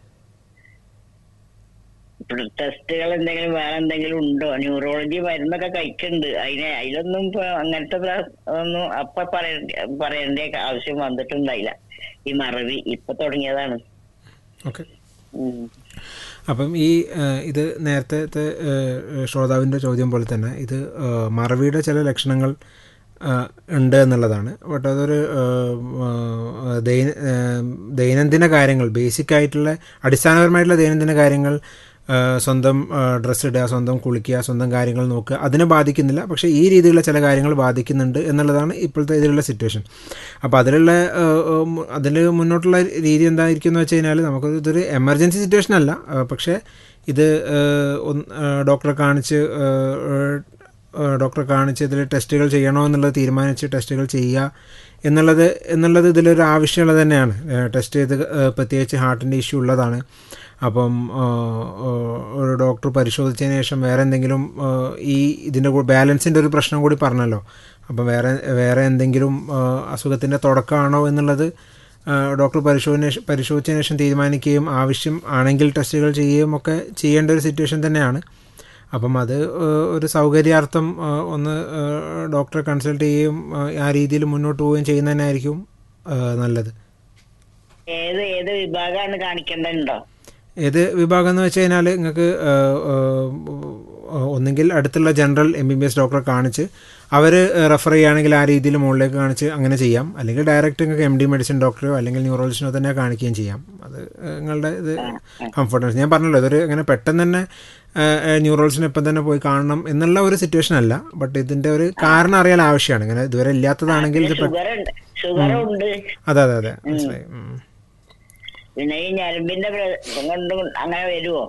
ടെസ്റ്റുകൾ എന്തെങ്കിലും വേറെ എന്തെങ്കിലും ഉണ്ടോ ന്യൂറോളജി മരുന്നൊക്കെ കഴിക്കുന്നുണ്ട് അതിനെ അതിലൊന്നും ഇപ്പൊ അങ്ങനത്തെ പ്ര- ഒന്നും അപ്പൊ പറയേണ്ട പറയേണ്ട ആവശ്യം വന്നിട്ടുണ്ടായില്ല ഈ മറവി ഇപ്പൊ തുടങ്ങിയതാണ് ഓക്കെ ഉം. അപ്പം ഈ ഏഹ്, ഇത് നേരത്തെ ശ്രോതാവിൻ്റെ ചോദ്യം പോലെ തന്നെ ഇത് ഏഹ്, മറവിയുടെ ചില ലക്ഷണങ്ങൾ ഏഹ്, ഉണ്ട് എന്നുള്ളതാണ് ബട്ട് അതൊരു ഏഹ്, ഏഹ്, ദൈന ഏഹ്, ദൈനംദിന കാര്യങ്ങൾ ബേസിക് ആയിട്ടുള്ള അടിസ്ഥാനപരമായിട്ടുള്ള ദൈനംദിന കാര്യങ്ങൾ ഏഹ്, സ്വന്തം ഡ്രസ്സ് ഇടുക സ്വന്തം കുളിക്കുക സ്വന്തം കാര്യങ്ങൾ നോക്കുക അതിനെ ബാധിക്കുന്നില്ല പക്ഷേ ഈ രീതിയിലുള്ള ചില കാര്യങ്ങൾ ബാധിക്കുന്നുണ്ട് എന്നുള്ളതാണ് ഇപ്പോഴത്തെ ഇതിലുള്ള സിറ്റുവേഷൻ അപ്പോൾ അതിലുള്ള അതിൽ മുന്നോട്ടുള്ള രീതി എന്തായിരിക്കും എന്ന് വെച്ച് കഴിഞ്ഞാൽ നമുക്ക് ഇതൊരു എമർജൻസി സിറ്റുവേഷൻ അല്ല ഏഹ്, പക്ഷേ ഇത് ഏഹ്, ഒന്ന് ഏഹ്, ഡോക്ടറെ കാണിച്ച് ഏഹ്, ഏഹ്, ഡോക്ടറെ കാണിച്ച് ഇതിൽ ടെസ്റ്റുകൾ ചെയ്യണോ എന്നുള്ളത് തീരുമാനിച്ച് ടെസ്റ്റുകൾ ചെയ്യുക എന്നുള്ളത് എന്നുള്ളത് ഇതിലൊരു ആവശ്യമുള്ളത് തന്നെയാണ് ഏഹ്, ടെസ്റ്റ് ചെയ്ത് ഏഹ്, പ്രത്യേകിച്ച് ഹാർട്ടിൻ്റെ ഇഷ്യൂ ഉള്ളതാണ് അപ്പം ഏഹ്, ഏഹ്, ഒരു ഡോക്ടർ പരിശോധിച്ചതിന് ശേഷം വേറെ എന്തെങ്കിലും ഏഹ്, ഈ ഇതിൻ്റെ ബാലൻസിൻ്റെ ഒരു പ്രശ്നം കൂടി പറഞ്ഞല്ലോ അപ്പം വേറെ വേറെ എന്തെങ്കിലും അസുഖത്തിൻ്റെ തുടക്കമാണോ എന്നുള്ളത് ഏഹ്, ഡോക്ടർ പരിശോധന പരിശോധിച്ചതിന് ശേഷം തീരുമാനിക്കുകയും ആവശ്യം ആണെങ്കിൽ ടെസ്റ്റുകൾ ചെയ്യുകയും ഒക്കെ ചെയ്യേണ്ട ഒരു സിറ്റുവേഷൻ തന്നെയാണ് അപ്പം അത് ഏഹ്, ഒരു സൗകര്യാർത്ഥം ഏഹ്, ഒന്ന് ഏഹ്, ഡോക്ടറെ കൺസൾട്ട് ചെയ്യുകയും ഏഹ്, ആ രീതിയിൽ മുന്നോട്ട് പോവുകയും ചെയ്യുന്നതന്നെയായിരിക്കും ഏഹ്, നല്ലത് ഏത് ഏത് വിഭാഗമാണ് കാണിക്കേണ്ടതുണ്ടോ ഏത് വിഭാഗം എന്ന് വെച്ച് കഴിഞ്ഞാൽ നിങ്ങൾക്ക് ഒന്നുകിൽ അടുത്തുള്ള general M B B S ഡോക്ടറെ കാണിച്ച് അവർ റെഫർ ചെയ്യുകയാണെങ്കിൽ ആ രീതിയിൽ മുകളിലേക്ക് കാണിച്ച് അങ്ങനെ ചെയ്യാം അല്ലെങ്കിൽ ഡയറക്റ്റ് നിങ്ങൾക്ക് എം ഡി മെഡിസിൻ ഡോക്ടറോ അല്ലെങ്കിൽ ന്യൂറോളജിസ്റ്റോ തന്നെ കാണിക്കുകയും ചെയ്യാം അത് ഏഹ്, നിങ്ങളുടെ ഇത് കംഫർട്ടൻസ് ഞാൻ പറഞ്ഞല്ലോ ഇതൊരു അങ്ങനെ പെട്ടെന്ന് തന്നെ ന്യൂറോളജിനെ ഇപ്പം തന്നെ പോയി കാണണം എന്നുള്ള ഒരു സിറ്റുവേഷൻ അല്ല ബട്ട് ഇതിൻ്റെ ഒരു കാരണം അറിയാൻ ആവശ്യമാണ് ഇങ്ങനെ ഇതുവരെ ഇല്ലാത്തതാണെങ്കിൽ ഇത് പെ- ഷുഗർ ഉണ്ട് ഷുഗറും ഉണ്ട് അതെ അതെ അതെ മനസ്സിലായി ഉം. പിന്നെ ഈ ഞരമ്പിന്റെ പ്ര- കൊണ്ട് അങ്ങനെ വരുവോ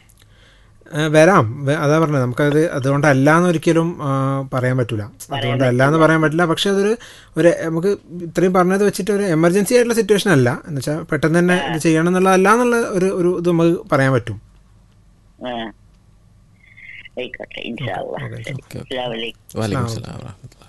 ഏ, വരാം വ- അതാ പറഞ്ഞത് നമുക്കത് അതുകൊണ്ടല്ല എന്ന് ഒരിക്കലും ആ, പറയാൻ പറ്റില്ല അതുകൊണ്ടല്ല എന്ന് പറയാൻ പറ്റില്ല പക്ഷെ അതൊരു ഒരു നമുക്ക് ഇത്രയും പറഞ്ഞത് വെച്ചിട്ട് ഒരു എമർജൻസി ആയിട്ടുള്ള സിറ്റുവേഷൻ അല്ല എന്ന് വെച്ചാൽ പെട്ടെന്ന് തന്നെ ഇത് ചെയ്യണം എന്നുള്ളതല്ല എന്നുള്ള ഒരു ഒരു ഇത് നമുക്ക് പറയാൻ പറ്റും ആ. ആയിക്കോട്ടെ ഇൻഷാല്ലാ ഓക്കെ ശരി. Okay, okay. അസ്സലാമു അലൈക്കും. വാലൈക്കും സ്ലാം വറഹമത്തുള്ള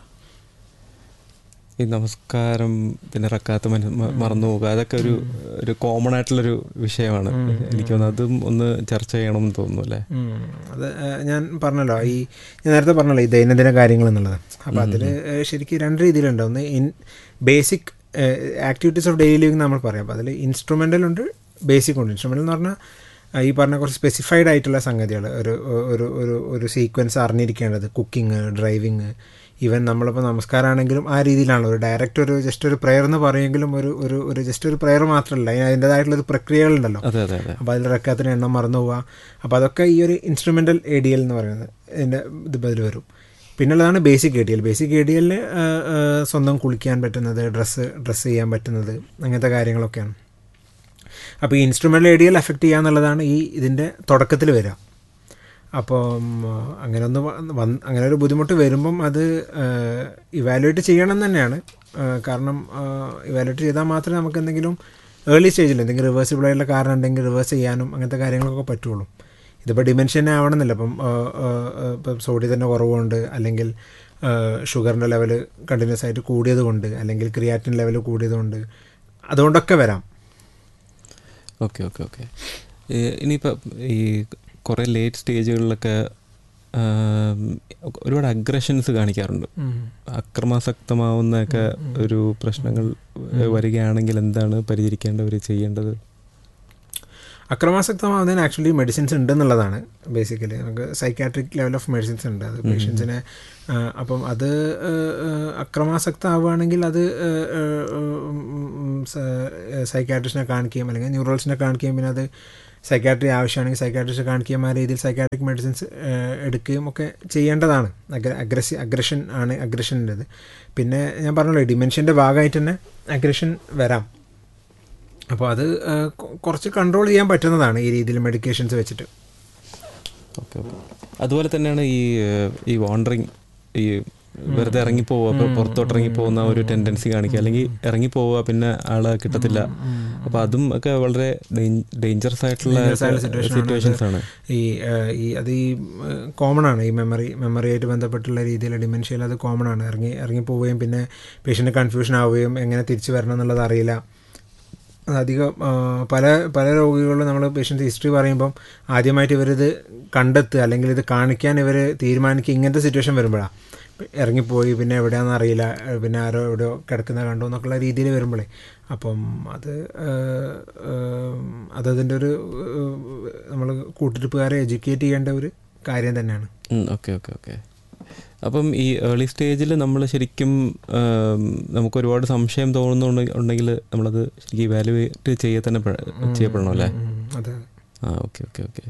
ഈ നമസ്കാരം പിന്നെ റക്കാത്ത് മന- മ- മറന്നു പോകുക അതൊക്കെ ഒരു ഒരു കോമൺ ആയിട്ടുള്ളൊരു വിഷയമാണ് എനിക്ക് തോന്നുന്നു അതും ഒന്ന് ചർച്ച ചെയ്യണം എന്ന് തോന്നുന്നു അല്ലേ ഉം. അത് ഏ, ഞാൻ പറഞ്ഞല്ലോ ഈ ഞാൻ നേരത്തെ പറഞ്ഞല്ലോ ഈ ദൈനംദിന കാര്യങ്ങൾ എന്നുള്ളത് അപ്പോൾ അതിൽ ശരിക്കും രണ്ട് രീതിയിലുണ്ട് ഒന്ന് in basic activities of daily living നമ്മൾ പറയാം അപ്പോൾ അതിൽ ഇൻസ്ട്രുമെൻ്റൽ ഉണ്ട് ബേസിക് ഉണ്ട് ഇൻസ്ട്രുമെൻ്റൽ എന്ന് പറഞ്ഞാൽ ആ, ഈ പറഞ്ഞ കുറച്ച് സ്പെസിഫൈഡ് ആയിട്ടുള്ള സംഗതികൾ ഒരു ഒരു ഒരു ഒരു സീക്വൻസ് അറിഞ്ഞിരിക്കേണ്ടത് കുക്കിംഗ് ഡ്രൈവിങ് ഈവൻ നമ്മളിപ്പോൾ നമസ്കാരമാണെങ്കിലും ആ രീതിയിലാണ് ഒരു ഡയറക്റ്റ് ഒരു ജസ്റ്റ് ഒരു പ്രെയർ എന്ന് പറയുമെങ്കിലും ഒരു ഒരു ഒരു ജസ്റ്റ് ഒരു പ്രെയർ മാത്രമല്ല അതിന് അതിൻ്റേതായിട്ടുള്ള ഒരു പ്രക്രിയകളുണ്ടല്ലോ അതെ അതെ അതെ അപ്പോൾ അതിൽ റക്കാത്തിന് എണ്ണം മറന്നു പോവുക അപ്പോൾ അതൊക്കെ ഈ ഒരു ഇൻസ്ട്രുമെൻ്റൽ എ ഡി എൽ എന്ന് പറയുന്നത് ഇതിൻ്റെ ഇത് അതിൽ വരും പിന്നുള്ളതാണ് basic A D L basic A D എല്ലിന് സ്വന്തം കുളിക്കാൻ പറ്റുന്നത് ഡ്രസ്സ് ഡ്രസ്സ് ചെയ്യാൻ പറ്റുന്നത് അങ്ങനത്തെ കാര്യങ്ങളൊക്കെയാണ് അപ്പോൾ ഈ instrumental A D L effect ചെയ്യുക എന്നുള്ളതാണ് ഈ ഇതിൻ്റെ തുടക്കത്തിൽ വരിക അപ്പം ആ, അങ്ങനെ ഒന്ന് വ- വന്ന് അങ്ങനെ ഒരു ബുദ്ധിമുട്ട് വരുമ്പം അത് ഇവാലുവേറ്റ് ചെയ്യണം തന്നെയാണ് ആ, കാരണം ഇവാലുവേറ്റ് ചെയ്താൽ മാത്രമേ നമുക്ക് എന്തെങ്കിലും ഏർലി സ്റ്റേജിൽ എന്തെങ്കിലും റിവേഴ്സിബിൾ ആയിട്ടുള്ള കാരണം ഉണ്ടെങ്കിൽ റിവേഴ്സ് ചെയ്യാനും അങ്ങനത്തെ കാര്യങ്ങളൊക്കെ പറ്റുള്ളൂ ഇതിപ്പോൾ ഡിമെൻഷൻ ആവണമെന്നില്ല ഇപ്പം ആ, ആ, ആ, ഇപ്പം സോഡിയം തന്നെ കുറവുണ്ട് അല്ലെങ്കിൽ ഷുഗറിൻ്റെ ലെവൽ കണ്ടിന്യൂസ് ആയിട്ട് കൂടിയത് കൊണ്ട് അല്ലെങ്കിൽ ക്രിയാറ്റിൻ ലെവൽ കൂടിയത് കൊണ്ട് അതുകൊണ്ടൊക്കെ വരാം ഓക്കെ ഓക്കെ ഓക്കെ ഇനിയിപ്പോൾ ഈ കുറേ ലേറ്റ് സ്റ്റേജുകളിലൊക്കെ ആം, ഒരുപാട് അഗ്രഷൻസ് കാണിക്കാറുണ്ട് അക്രമാസക്തമാവുന്നൊക്കെ ഒരു പ്രശ്നങ്ങൾ ഏഹ്, വരികയാണെങ്കിൽ എന്താണ് പരിചരിക്കേണ്ടവർ ചെയ്യേണ്ടത് അക്രമാസക്തമാവുന്നതിന് ആക്ച്വലി മെഡിസിൻസ് ഉണ്ടെന്നുള്ളതാണ് ബേസിക്കലി നമുക്ക് സൈക്കാട്രിക് ലെവൽ ഓഫ് മെഡിസിൻസ് ഉണ്ട് അത് പേഷ്യൻസിനെ അപ്പം അത് അക്രമാസക്തമാവുകയാണെങ്കിൽ അത് സൈക്കാട്രിസ്റ്റിനെ കാണിക്കുകയും അല്ലെങ്കിൽ ന്യൂറോൾസിനെ കാണിക്കുകയും പിന്നെ അത് സൈക്കാട്രി ആവശ്യമാണെങ്കിൽ സൈക്കാട്രിസ്റ്റിനെ കാണിക്കുകയും ആ രീതിയിൽ സൈക്കാട്രിക് മെഡിസിൻസ് എടുക്കുകയും ഒക്കെ ചെയ്യേണ്ടതാണ് അഗ്രസി അഗ്രഷൻ ആണ് അഗ്രഷൻ്റെത് പിന്നെ ഞാൻ പറഞ്ഞല്ലോ ഡിമെൻഷ്യൻ്റെ ഭാഗമായിട്ട് തന്നെ അഗ്രഷൻ വരാം അപ്പോൾ അത് ആ, കൊ- കുറച്ച് കൺട്രോൾ ചെയ്യാൻ പറ്റുന്നതാണ് ഈ രീതിയിൽ മെഡിക്കേഷൻസ് വെച്ചിട്ട് ഓക്കെ ഓക്കെ അതുപോലെ തന്നെയാണ് ഈ ഏഹ്, ഈ വാണ്ടറിങ് ഈ വെറുതെ ഇറങ്ങിപ്പോവുക അപ്പോൾ പുറത്തോട്ട് ഇറങ്ങിപ്പോകുന്ന ഒരു ടെൻഡൻസി കാണിക്കുക അല്ലെങ്കിൽ ഇറങ്ങിപ്പോവുക പിന്നെ ആളെ കിട്ടത്തില്ല അപ്പോൾ അതും ഒക്കെ വളരെ ഡേഞ്ചറസ് ആയിട്ടുള്ള Dangerous ആയിട്ടുള്ള situation ആണ്. സിറ്റുവേഷൻസ് ആണ് ഈ ആ, ഈ അത് ഈ കോമൺ ആണ് ഈ മെമ്മറി മെമ്മറിയായിട്ട് ബന്ധപ്പെട്ടുള്ള രീതിയിൽ ഡിമെൻഷ്യയിൽ അത് കോമൺ ആണ് ഇറങ്ങി ഇറങ്ങി പോവുകയും പിന്നെ പേഷ്യൻ്റ് കൺഫ്യൂഷൻ ആവുകയും എങ്ങനെ തിരിച്ചു വരണം എന്നുള്ളത് അറിയില്ല അത് അധികം ആ, പല പല രോഗികളും നമ്മൾ പേഷ്യൻ്റ് ഹിസ്റ്ററി പറയുമ്പം ആദ്യമായിട്ട് ഇവരിത് കണ്ടെത്തുക അല്ലെങ്കിൽ ഇത് കാണിക്കാൻ ഇവർ തീരുമാനിക്കുക ഇങ്ങനത്തെ സിറ്റുവേഷൻ വരുമ്പോഴാണ് ഇറങ്ങിപ്പോയി പിന്നെ എവിടെയാണെന്ന് അറിയില്ല ഏ, പിന്നെ ആരോ എവിടെയോ കിടക്കുന്ന കണ്ടു എന്നൊക്കെയുള്ള രീതിയിൽ വരുമ്പോഴേ അപ്പം അത് ആ, ആ, അതതിൻ്റെ ഒരു നമ്മൾ കൂട്ടിരിപ്പുകാരെ എഡ്യൂക്കേറ്റ് ചെയ്യേണ്ട ഒരു കാര്യം തന്നെയാണ് ഓക്കെ ഓക്കെ ഓക്കെ അപ്പം ഈ ഏർലി സ്റ്റേജിൽ നമ്മൾ ശരിക്കും ആം, നമുക്ക് ഒരുപാട് സംശയം തോന്നുന്നുണ്ടെങ്കിൽ ഉണ്ടെങ്കിൽ നമ്മളത് ശരിക്കും ഇവാലുവേറ്റ് ചെയ്യ തന്നെ പെ- ചെയ്യപ്പെടണം അല്ലേ ഉം, അതെ ആ ഓക്കെ ഓക്കെ ഓക്കെ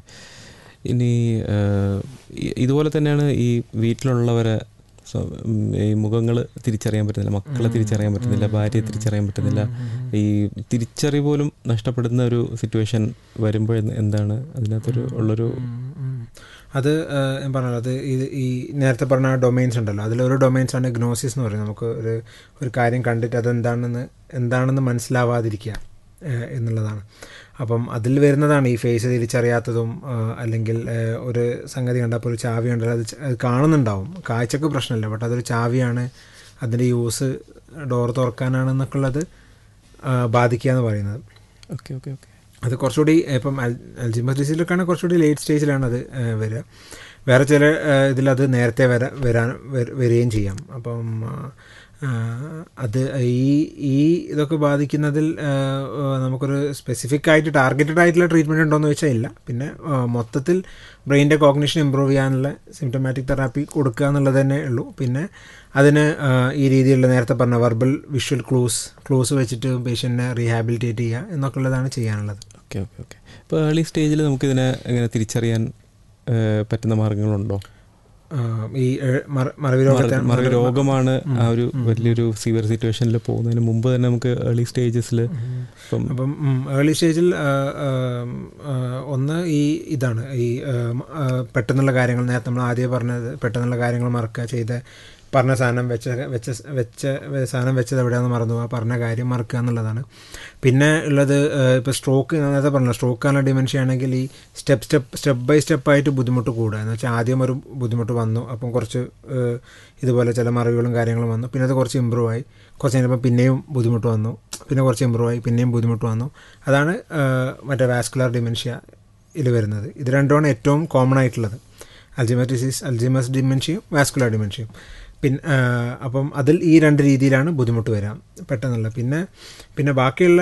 ഇനി ഏഹ്, ഇ- ഇതുപോലെ തന്നെയാണ് ഈ വീട്ടിലുള്ളവരെ സ്വ- ഉം, ഈ മുഖങ്ങൾ തിരിച്ചറിയാൻ പറ്റുന്നില്ല മക്കളെ തിരിച്ചറിയാൻ പറ്റുന്നില്ല ഭാര്യയെ തിരിച്ചറിയാൻ പറ്റുന്നില്ല ഈ തിരിച്ചറി പോലും നഷ്ടപ്പെടുന്ന ഒരു സിറ്റുവേഷൻ വരുമ്പോൾ എന്ത് എന്താണ് അതിനകത്തൊരു ഉള്ളൊരു ഉം, ഉം. അത് ആ, ഞാൻ പറഞ്ഞല്ലോ അത് ഇത് ഈ നേരത്തെ പറഞ്ഞ ഡൊമൈൻസ് ഉണ്ടല്ലോ അതിലൊരു ഡൊമൈൻസ് ആണ് ഗ്നോസിസ് എന്ന് പറയുന്നത് നമുക്ക് ഒരു ഒരു കാര്യം കണ്ടിട്ട് അതെന്താണെന്ന് എന്താണെന്ന് മനസ്സിലാവാതിരിക്കുക ആ, എന്നുള്ളതാണ് അപ്പം അതിൽ വരുന്നതാണ് ഈ ഫേസ് തിരിച്ചറിയാത്തതും ആ, അല്ലെങ്കിൽ ആ, ഒരു സംഗതി കണ്ടപ്പോൾ ഒരു ചാവി കണ്ടാൽ അത് ച- അത് കാണുന്നുണ്ടാവും കാഴ്ചക്ക് പ്രശ്നമില്ല ബട്ട് അതൊരു ചാവിയാണ് അതിൻ്റെ യൂസ് ഡോർ തുറക്കാനാണെന്നൊക്കെ ഉള്ളത് ആ, ബാധിക്കുക എന്ന് പറയുന്നത് ഓക്കെ ഓക്കെ ഓക്കെ അത് കുറച്ചുകൂടി ഇപ്പം അൽ അൽജിമസ് ഡിസീസിലൊക്കെയാണ് കുറച്ചുകൂടി ലേറ്റ് സ്റ്റേജിലാണ് അത് ആ, വരിക വേറെ ചില ആ, ഇതിലത് നേരത്തെ വര വരാൻ വര- വരികയും ചെയ്യാം അപ്പം ആ, ആ, അത് ഈ ഈ ഇതൊക്കെ ബാധിക്കുന്നതിൽ ആ, ആ, നമുക്കൊരു സ്പെസിഫിക് ആയിട്ട് ടാർഗറ്റഡ് ആയിട്ടുള്ള ട്രീറ്റ്മെൻറ്റ് ഉണ്ടോ എന്ന് വെച്ചാൽ ഇല്ല പിന്നെ ആ, മൊത്തത്തിൽ ബ്രെയിൻ്റെ കോഗ്നിഷൻ ഇമ്പ്രൂവ് ചെയ്യാനുള്ള സിംറ്റമാറ്റിക് തെറാപ്പി കൊടുക്കുക എന്നുള്ളത് തന്നെ ഉള്ളൂ പിന്നെ അതിന് ആ, ഈ രീതിയിലുള്ള നേരത്തെ പറഞ്ഞ വെർബൽ വിഷ്വൽ ക്ലൂസ് ക്ലൂസ് വെച്ചിട്ട് പേഷ്യൻറ്റിനെ റീഹാബിലിറ്റേറ്റ് ചെയ്യുക എന്നൊക്കെ ഉള്ളതാണ് ചെയ്യാനുള്ളത് ഓക്കെ ഓക്കെ ഓക്കെ ഇപ്പോൾ ഏർലി സ്റ്റേജിൽ നമുക്കിതിനെ എങ്ങനെ തിരിച്ചറിയാൻ ഏഹ്, പറ്റുന്ന മാർഗങ്ങളുണ്ടോ ആ, ഈ ഏ- മറ- മറവി രോഗത്തെ മറവി രോഗമാണ് ആ ഒരു വലിയൊരു സിവിയർ സിറ്റുവേഷനിൽ പോകുന്നതിന് മുമ്പ് തന്നെ നമുക്ക് ഏർലി സ്റ്റേജസിൽ ഇപ്പം അപ്പം ഏർലി സ്റ്റേജിൽ ആ, ആ, ആ, ഒന്ന് ഈ ഇതാണ് ഈ ആ, മ- ആ, പെട്ടെന്നുള്ള കാര്യങ്ങൾ നേരത്തെ നമ്മൾ ആദ്യം പറഞ്ഞത് പെട്ടെന്നുള്ള കാര്യങ്ങൾ മറക്കുക ചെയ്ത പറഞ്ഞ സാധനം വെച്ച വെച്ച വെച്ച സാധനം വെച്ചത് എവിടെയാണെന്ന് മറന്നു ആ പറഞ്ഞ കാര്യം മറക്കുക എന്നുള്ളതാണ് പിന്നെ ഉള്ളത് ഇപ്പോൾ സ്ട്രോക്ക് നേരത്തെ പറഞ്ഞല്ലോ സ്ട്രോക്കാനുള്ള ഡിമെൻഷ്യ ആണെങ്കിൽ ഈ സ്റ്റെപ്പ് സ്റ്റെപ്പ് സ്റ്റെപ്പ് ബൈ സ്റ്റെപ്പായിട്ട് ബുദ്ധിമുട്ട് കൂടുക എന്ന് വെച്ചാൽ ആദ്യം ഒരു ബുദ്ധിമുട്ട് വന്നു അപ്പം കുറച്ച് ഏഹ്, ഇതുപോലെ ചില മറിവുകളും കാര്യങ്ങളും വന്നു പിന്നെ അത് കുറച്ച് ഇമ്പ്രൂവ് ആയി കുറച്ച് കഴിഞ്ഞപ്പോൾ പിന്നെയും ബുദ്ധിമുട്ട് വന്നു പിന്നെ കുറച്ച് ഇമ്പ്രൂവ് ആയി പിന്നെയും ബുദ്ധിമുട്ട് വന്നു അതാണ് ഏഹ്, മറ്റേ വാസ്കുലർ ഡിമെൻഷ്യ ഇതിൽ വരുന്നത് ഇത് രണ്ടുമാണ് ഏറ്റവും കോമൺ ആയിട്ടുള്ളത് അൽജിമസ് ഡിസീസ് അൽജിമസ് ഡിമെൻഷ്യയും വാസ്കുലർ ഡിമെൻഷ്യയും പിന്നെ അപ്പം അതിൽ ഈ രണ്ട് രീതിയിലാണ് ബുദ്ധിമുട്ട് വരാം പെട്ടെന്നുള്ള പിന്നെ പിന്നെ ബാക്കിയുള്ള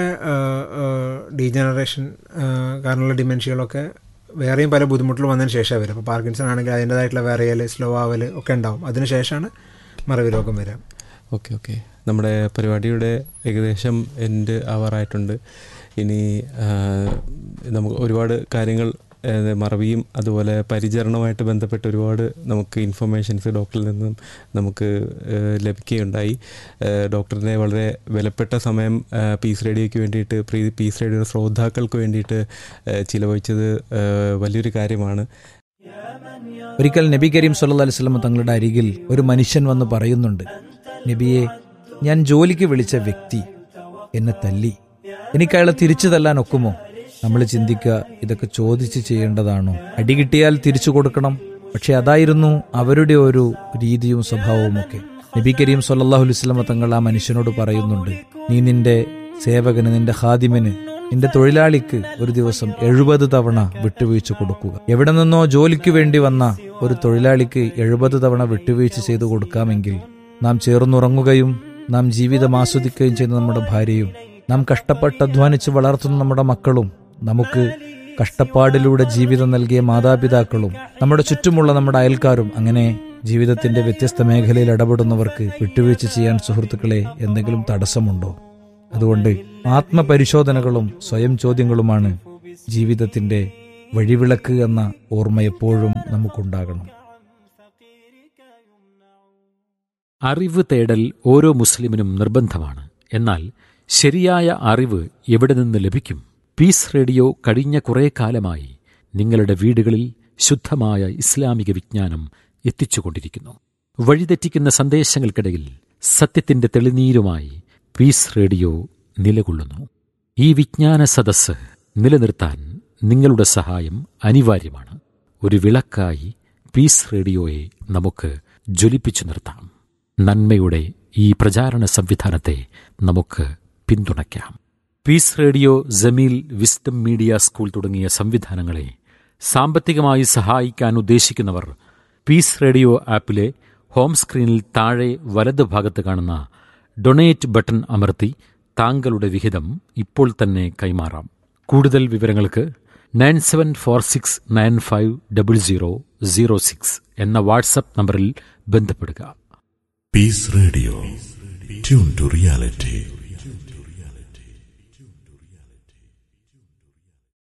ഡീജനറേഷൻ കാരണമുള്ള ഡിമെൻഷ്യകളൊക്കെ വേറെയും പല ബുദ്ധിമുട്ടുകൾ വന്നതിന് ശേഷമാണ് വരും അപ്പോൾ പാർക്കിൻസൺ ആണെങ്കിൽ അതിൻ്റേതായിട്ടുള്ള വേറെയൽ സ്ലോ ആവൽ ഒക്കെ ഉണ്ടാവും അതിന് ശേഷമാണ് മറവി രോഗം വരാം ഓക്കെ ഓക്കെ നമ്മുടെ പരിപാടിയുടെ ഏകദേശം എൻഡ് ആവാറായിട്ടുണ്ട് ഇനി ആ, നമുക്ക് ഒരുപാട് കാര്യങ്ങൾ ആ, മറവിയും അതുപോലെ പരിചരണവുമായിട്ട് ബന്ധപ്പെട്ട് ഒരുപാട് നമുക്ക് ഇൻഫർമേഷൻസ് ഡോക്ടറിൽ നിന്നും നമുക്ക് ആ, ലഭിക്കുകയുണ്ടായി ആ, ഡോക്ടറിനെ വളരെ വിലപ്പെട്ട സമയം ആ, പീസ് റേഡിയോയ്ക്ക് വേണ്ടിയിട്ട് പ്രീ പീസ് റേഡിയോയുടെ ശ്രോതാക്കൾക്ക് വേണ്ടിയിട്ട് ആ, ചിലവഴിച്ചത് ആ, വലിയൊരു കാര്യമാണ് ഒരിക്കൽ നബി കരീം സല്ലല്ലാഹു അലൈഹി വസല്ലം തങ്ങളുടെ അരികിൽ ഒരു മനുഷ്യൻ വന്ന് പറയുന്നുണ്ട് നബിയെ ഞാൻ ജോലിക്ക് വിളിച്ച വ്യക്തി എന്നെ തല്ലി എനിക്ക് അയാളെ തിരിച്ചു തല്ലാൻ ഒക്കുമോ നമ്മൾ ചിന്തിക്കുക ഇതൊക്കെ ചോദിച്ച് ചെയ്യേണ്ടതാണോ അടി കിട്ടിയാൽ തിരിച്ചു കൊടുക്കണം പക്ഷെ അതായിരുന്നു അവരുടെ ഒരു രീതിയും സ്വഭാവവും ഒക്കെ നബി കരീം സല്ലല്ലാഹു അലൈഹി വസല്ലം തങ്ങൾ ആ മനുഷ്യനോട് പറയുന്നുണ്ട് നീ നിന്റെ സേവകന് നിന്റെ ഹാദിമന് നിന്റെ തൊഴിലാളിക്ക് ഒരു ദിവസം എഴുപത് തവണ വിട്ടുവീഴ്ച കൊടുക്കുക എവിടെ നിന്നോ ജോലിക്ക് വേണ്ടി വന്ന ഒരു തൊഴിലാളിക്ക് എഴുപത് തവണ വിട്ടുവീഴ്ച ചെയ്തു കൊടുക്കാമെങ്കിൽ നാം ചേർന്നുറങ്ങുകയും നാം ജീവിതം ആസ്വദിക്കുകയും ചെയ്യുന്ന നമ്മുടെ ഭാര്യയും നാം കഷ്ടപ്പെട്ട് അധ്വാനിച്ച് വളർത്തുന്ന നമ്മുടെ മക്കളും നമുക്ക് കഷ്ടപ്പാടിലൂടെ ജീവിതം നൽകിയ മാതാപിതാക്കളും നമ്മുടെ ചുറ്റുമുള്ള നമ്മുടെ അയൽക്കാരും അങ്ങനെ ജീവിതത്തിന്റെ വ്യത്യസ്ത മേഖലയിൽ ഇടപെടുന്നവർക്ക് വിട്ടുവീഴ്ച ചെയ്യാൻ സുഹൃത്തുക്കളെ എന്തെങ്കിലും തടസ്സമുണ്ടോ അതുകൊണ്ട് ആത്മപരിശോധനകളും സ്വയം ചോദ്യങ്ങളുമാണ് ജീവിതത്തിന്റെ വഴിവിളക്ക് എന്ന ഓർമ്മ എപ്പോഴും നമുക്കുണ്ടാകണം അറിവ് തേടൽ ഓരോ മുസ്ലിമിനും നിർബന്ധമാണ് എന്നാൽ ശരിയായ അറിവ് എവിടെ നിന്ന് ലഭിക്കും പീസ് റേഡിയോ കഴിഞ്ഞ കുറേ കാലമായി നിങ്ങളുടെ വീടുകളിൽ ശുദ്ധമായ ഇസ്ലാമിക വിജ്ഞാനം എത്തിച്ചുകൊണ്ടിരിക്കുന്നു വഴിതെറ്റിക്കുന്ന സന്ദേശങ്ങൾക്കിടയിൽ സത്യത്തിന്റെ തെളിനീരുമായി പീസ് റേഡിയോ നിലകൊള്ളുന്നു ഈ വിജ്ഞാന സദസ്സ് നിലനിർത്താൻ നിങ്ങളുടെ സഹായം അനിവാര്യമാണ് ഒരു വിളക്കായി പീസ് റേഡിയോയെ നമുക്ക് ജ്വലിപ്പിച്ചു നിർത്താം നന്മയുടെ ഈ പ്രചാരണ സംവിധാനത്തെ നമുക്ക് പിന്തുണയ്ക്കാം peace radio Jameel wisdom media school തുടങ്ങിയ സംവിധാനങ്ങളെ സാമ്പത്തികമായി സഹായിക്കാൻ ഉദ്ദേശിക്കുന്നവർ പീസ് റേഡിയോ ആപ്പിലെ ഹോം സ്ക്രീനിൽ താഴെ വലത് ഭാഗത്ത് കാണുന്ന ഡൊണേറ്റ് ബട്ടൺ അമർത്തി താങ്കളുടെ വിഹിതം ഇപ്പോൾ തന്നെ കൈമാറാം കൂടുതൽ വിവരങ്ങൾക്ക് nine seven four six nine five double zero zero six എന്ന വാട്സപ്പ് നമ്പറിൽ ബന്ധപ്പെടുക Peace Radio. Tune to reality.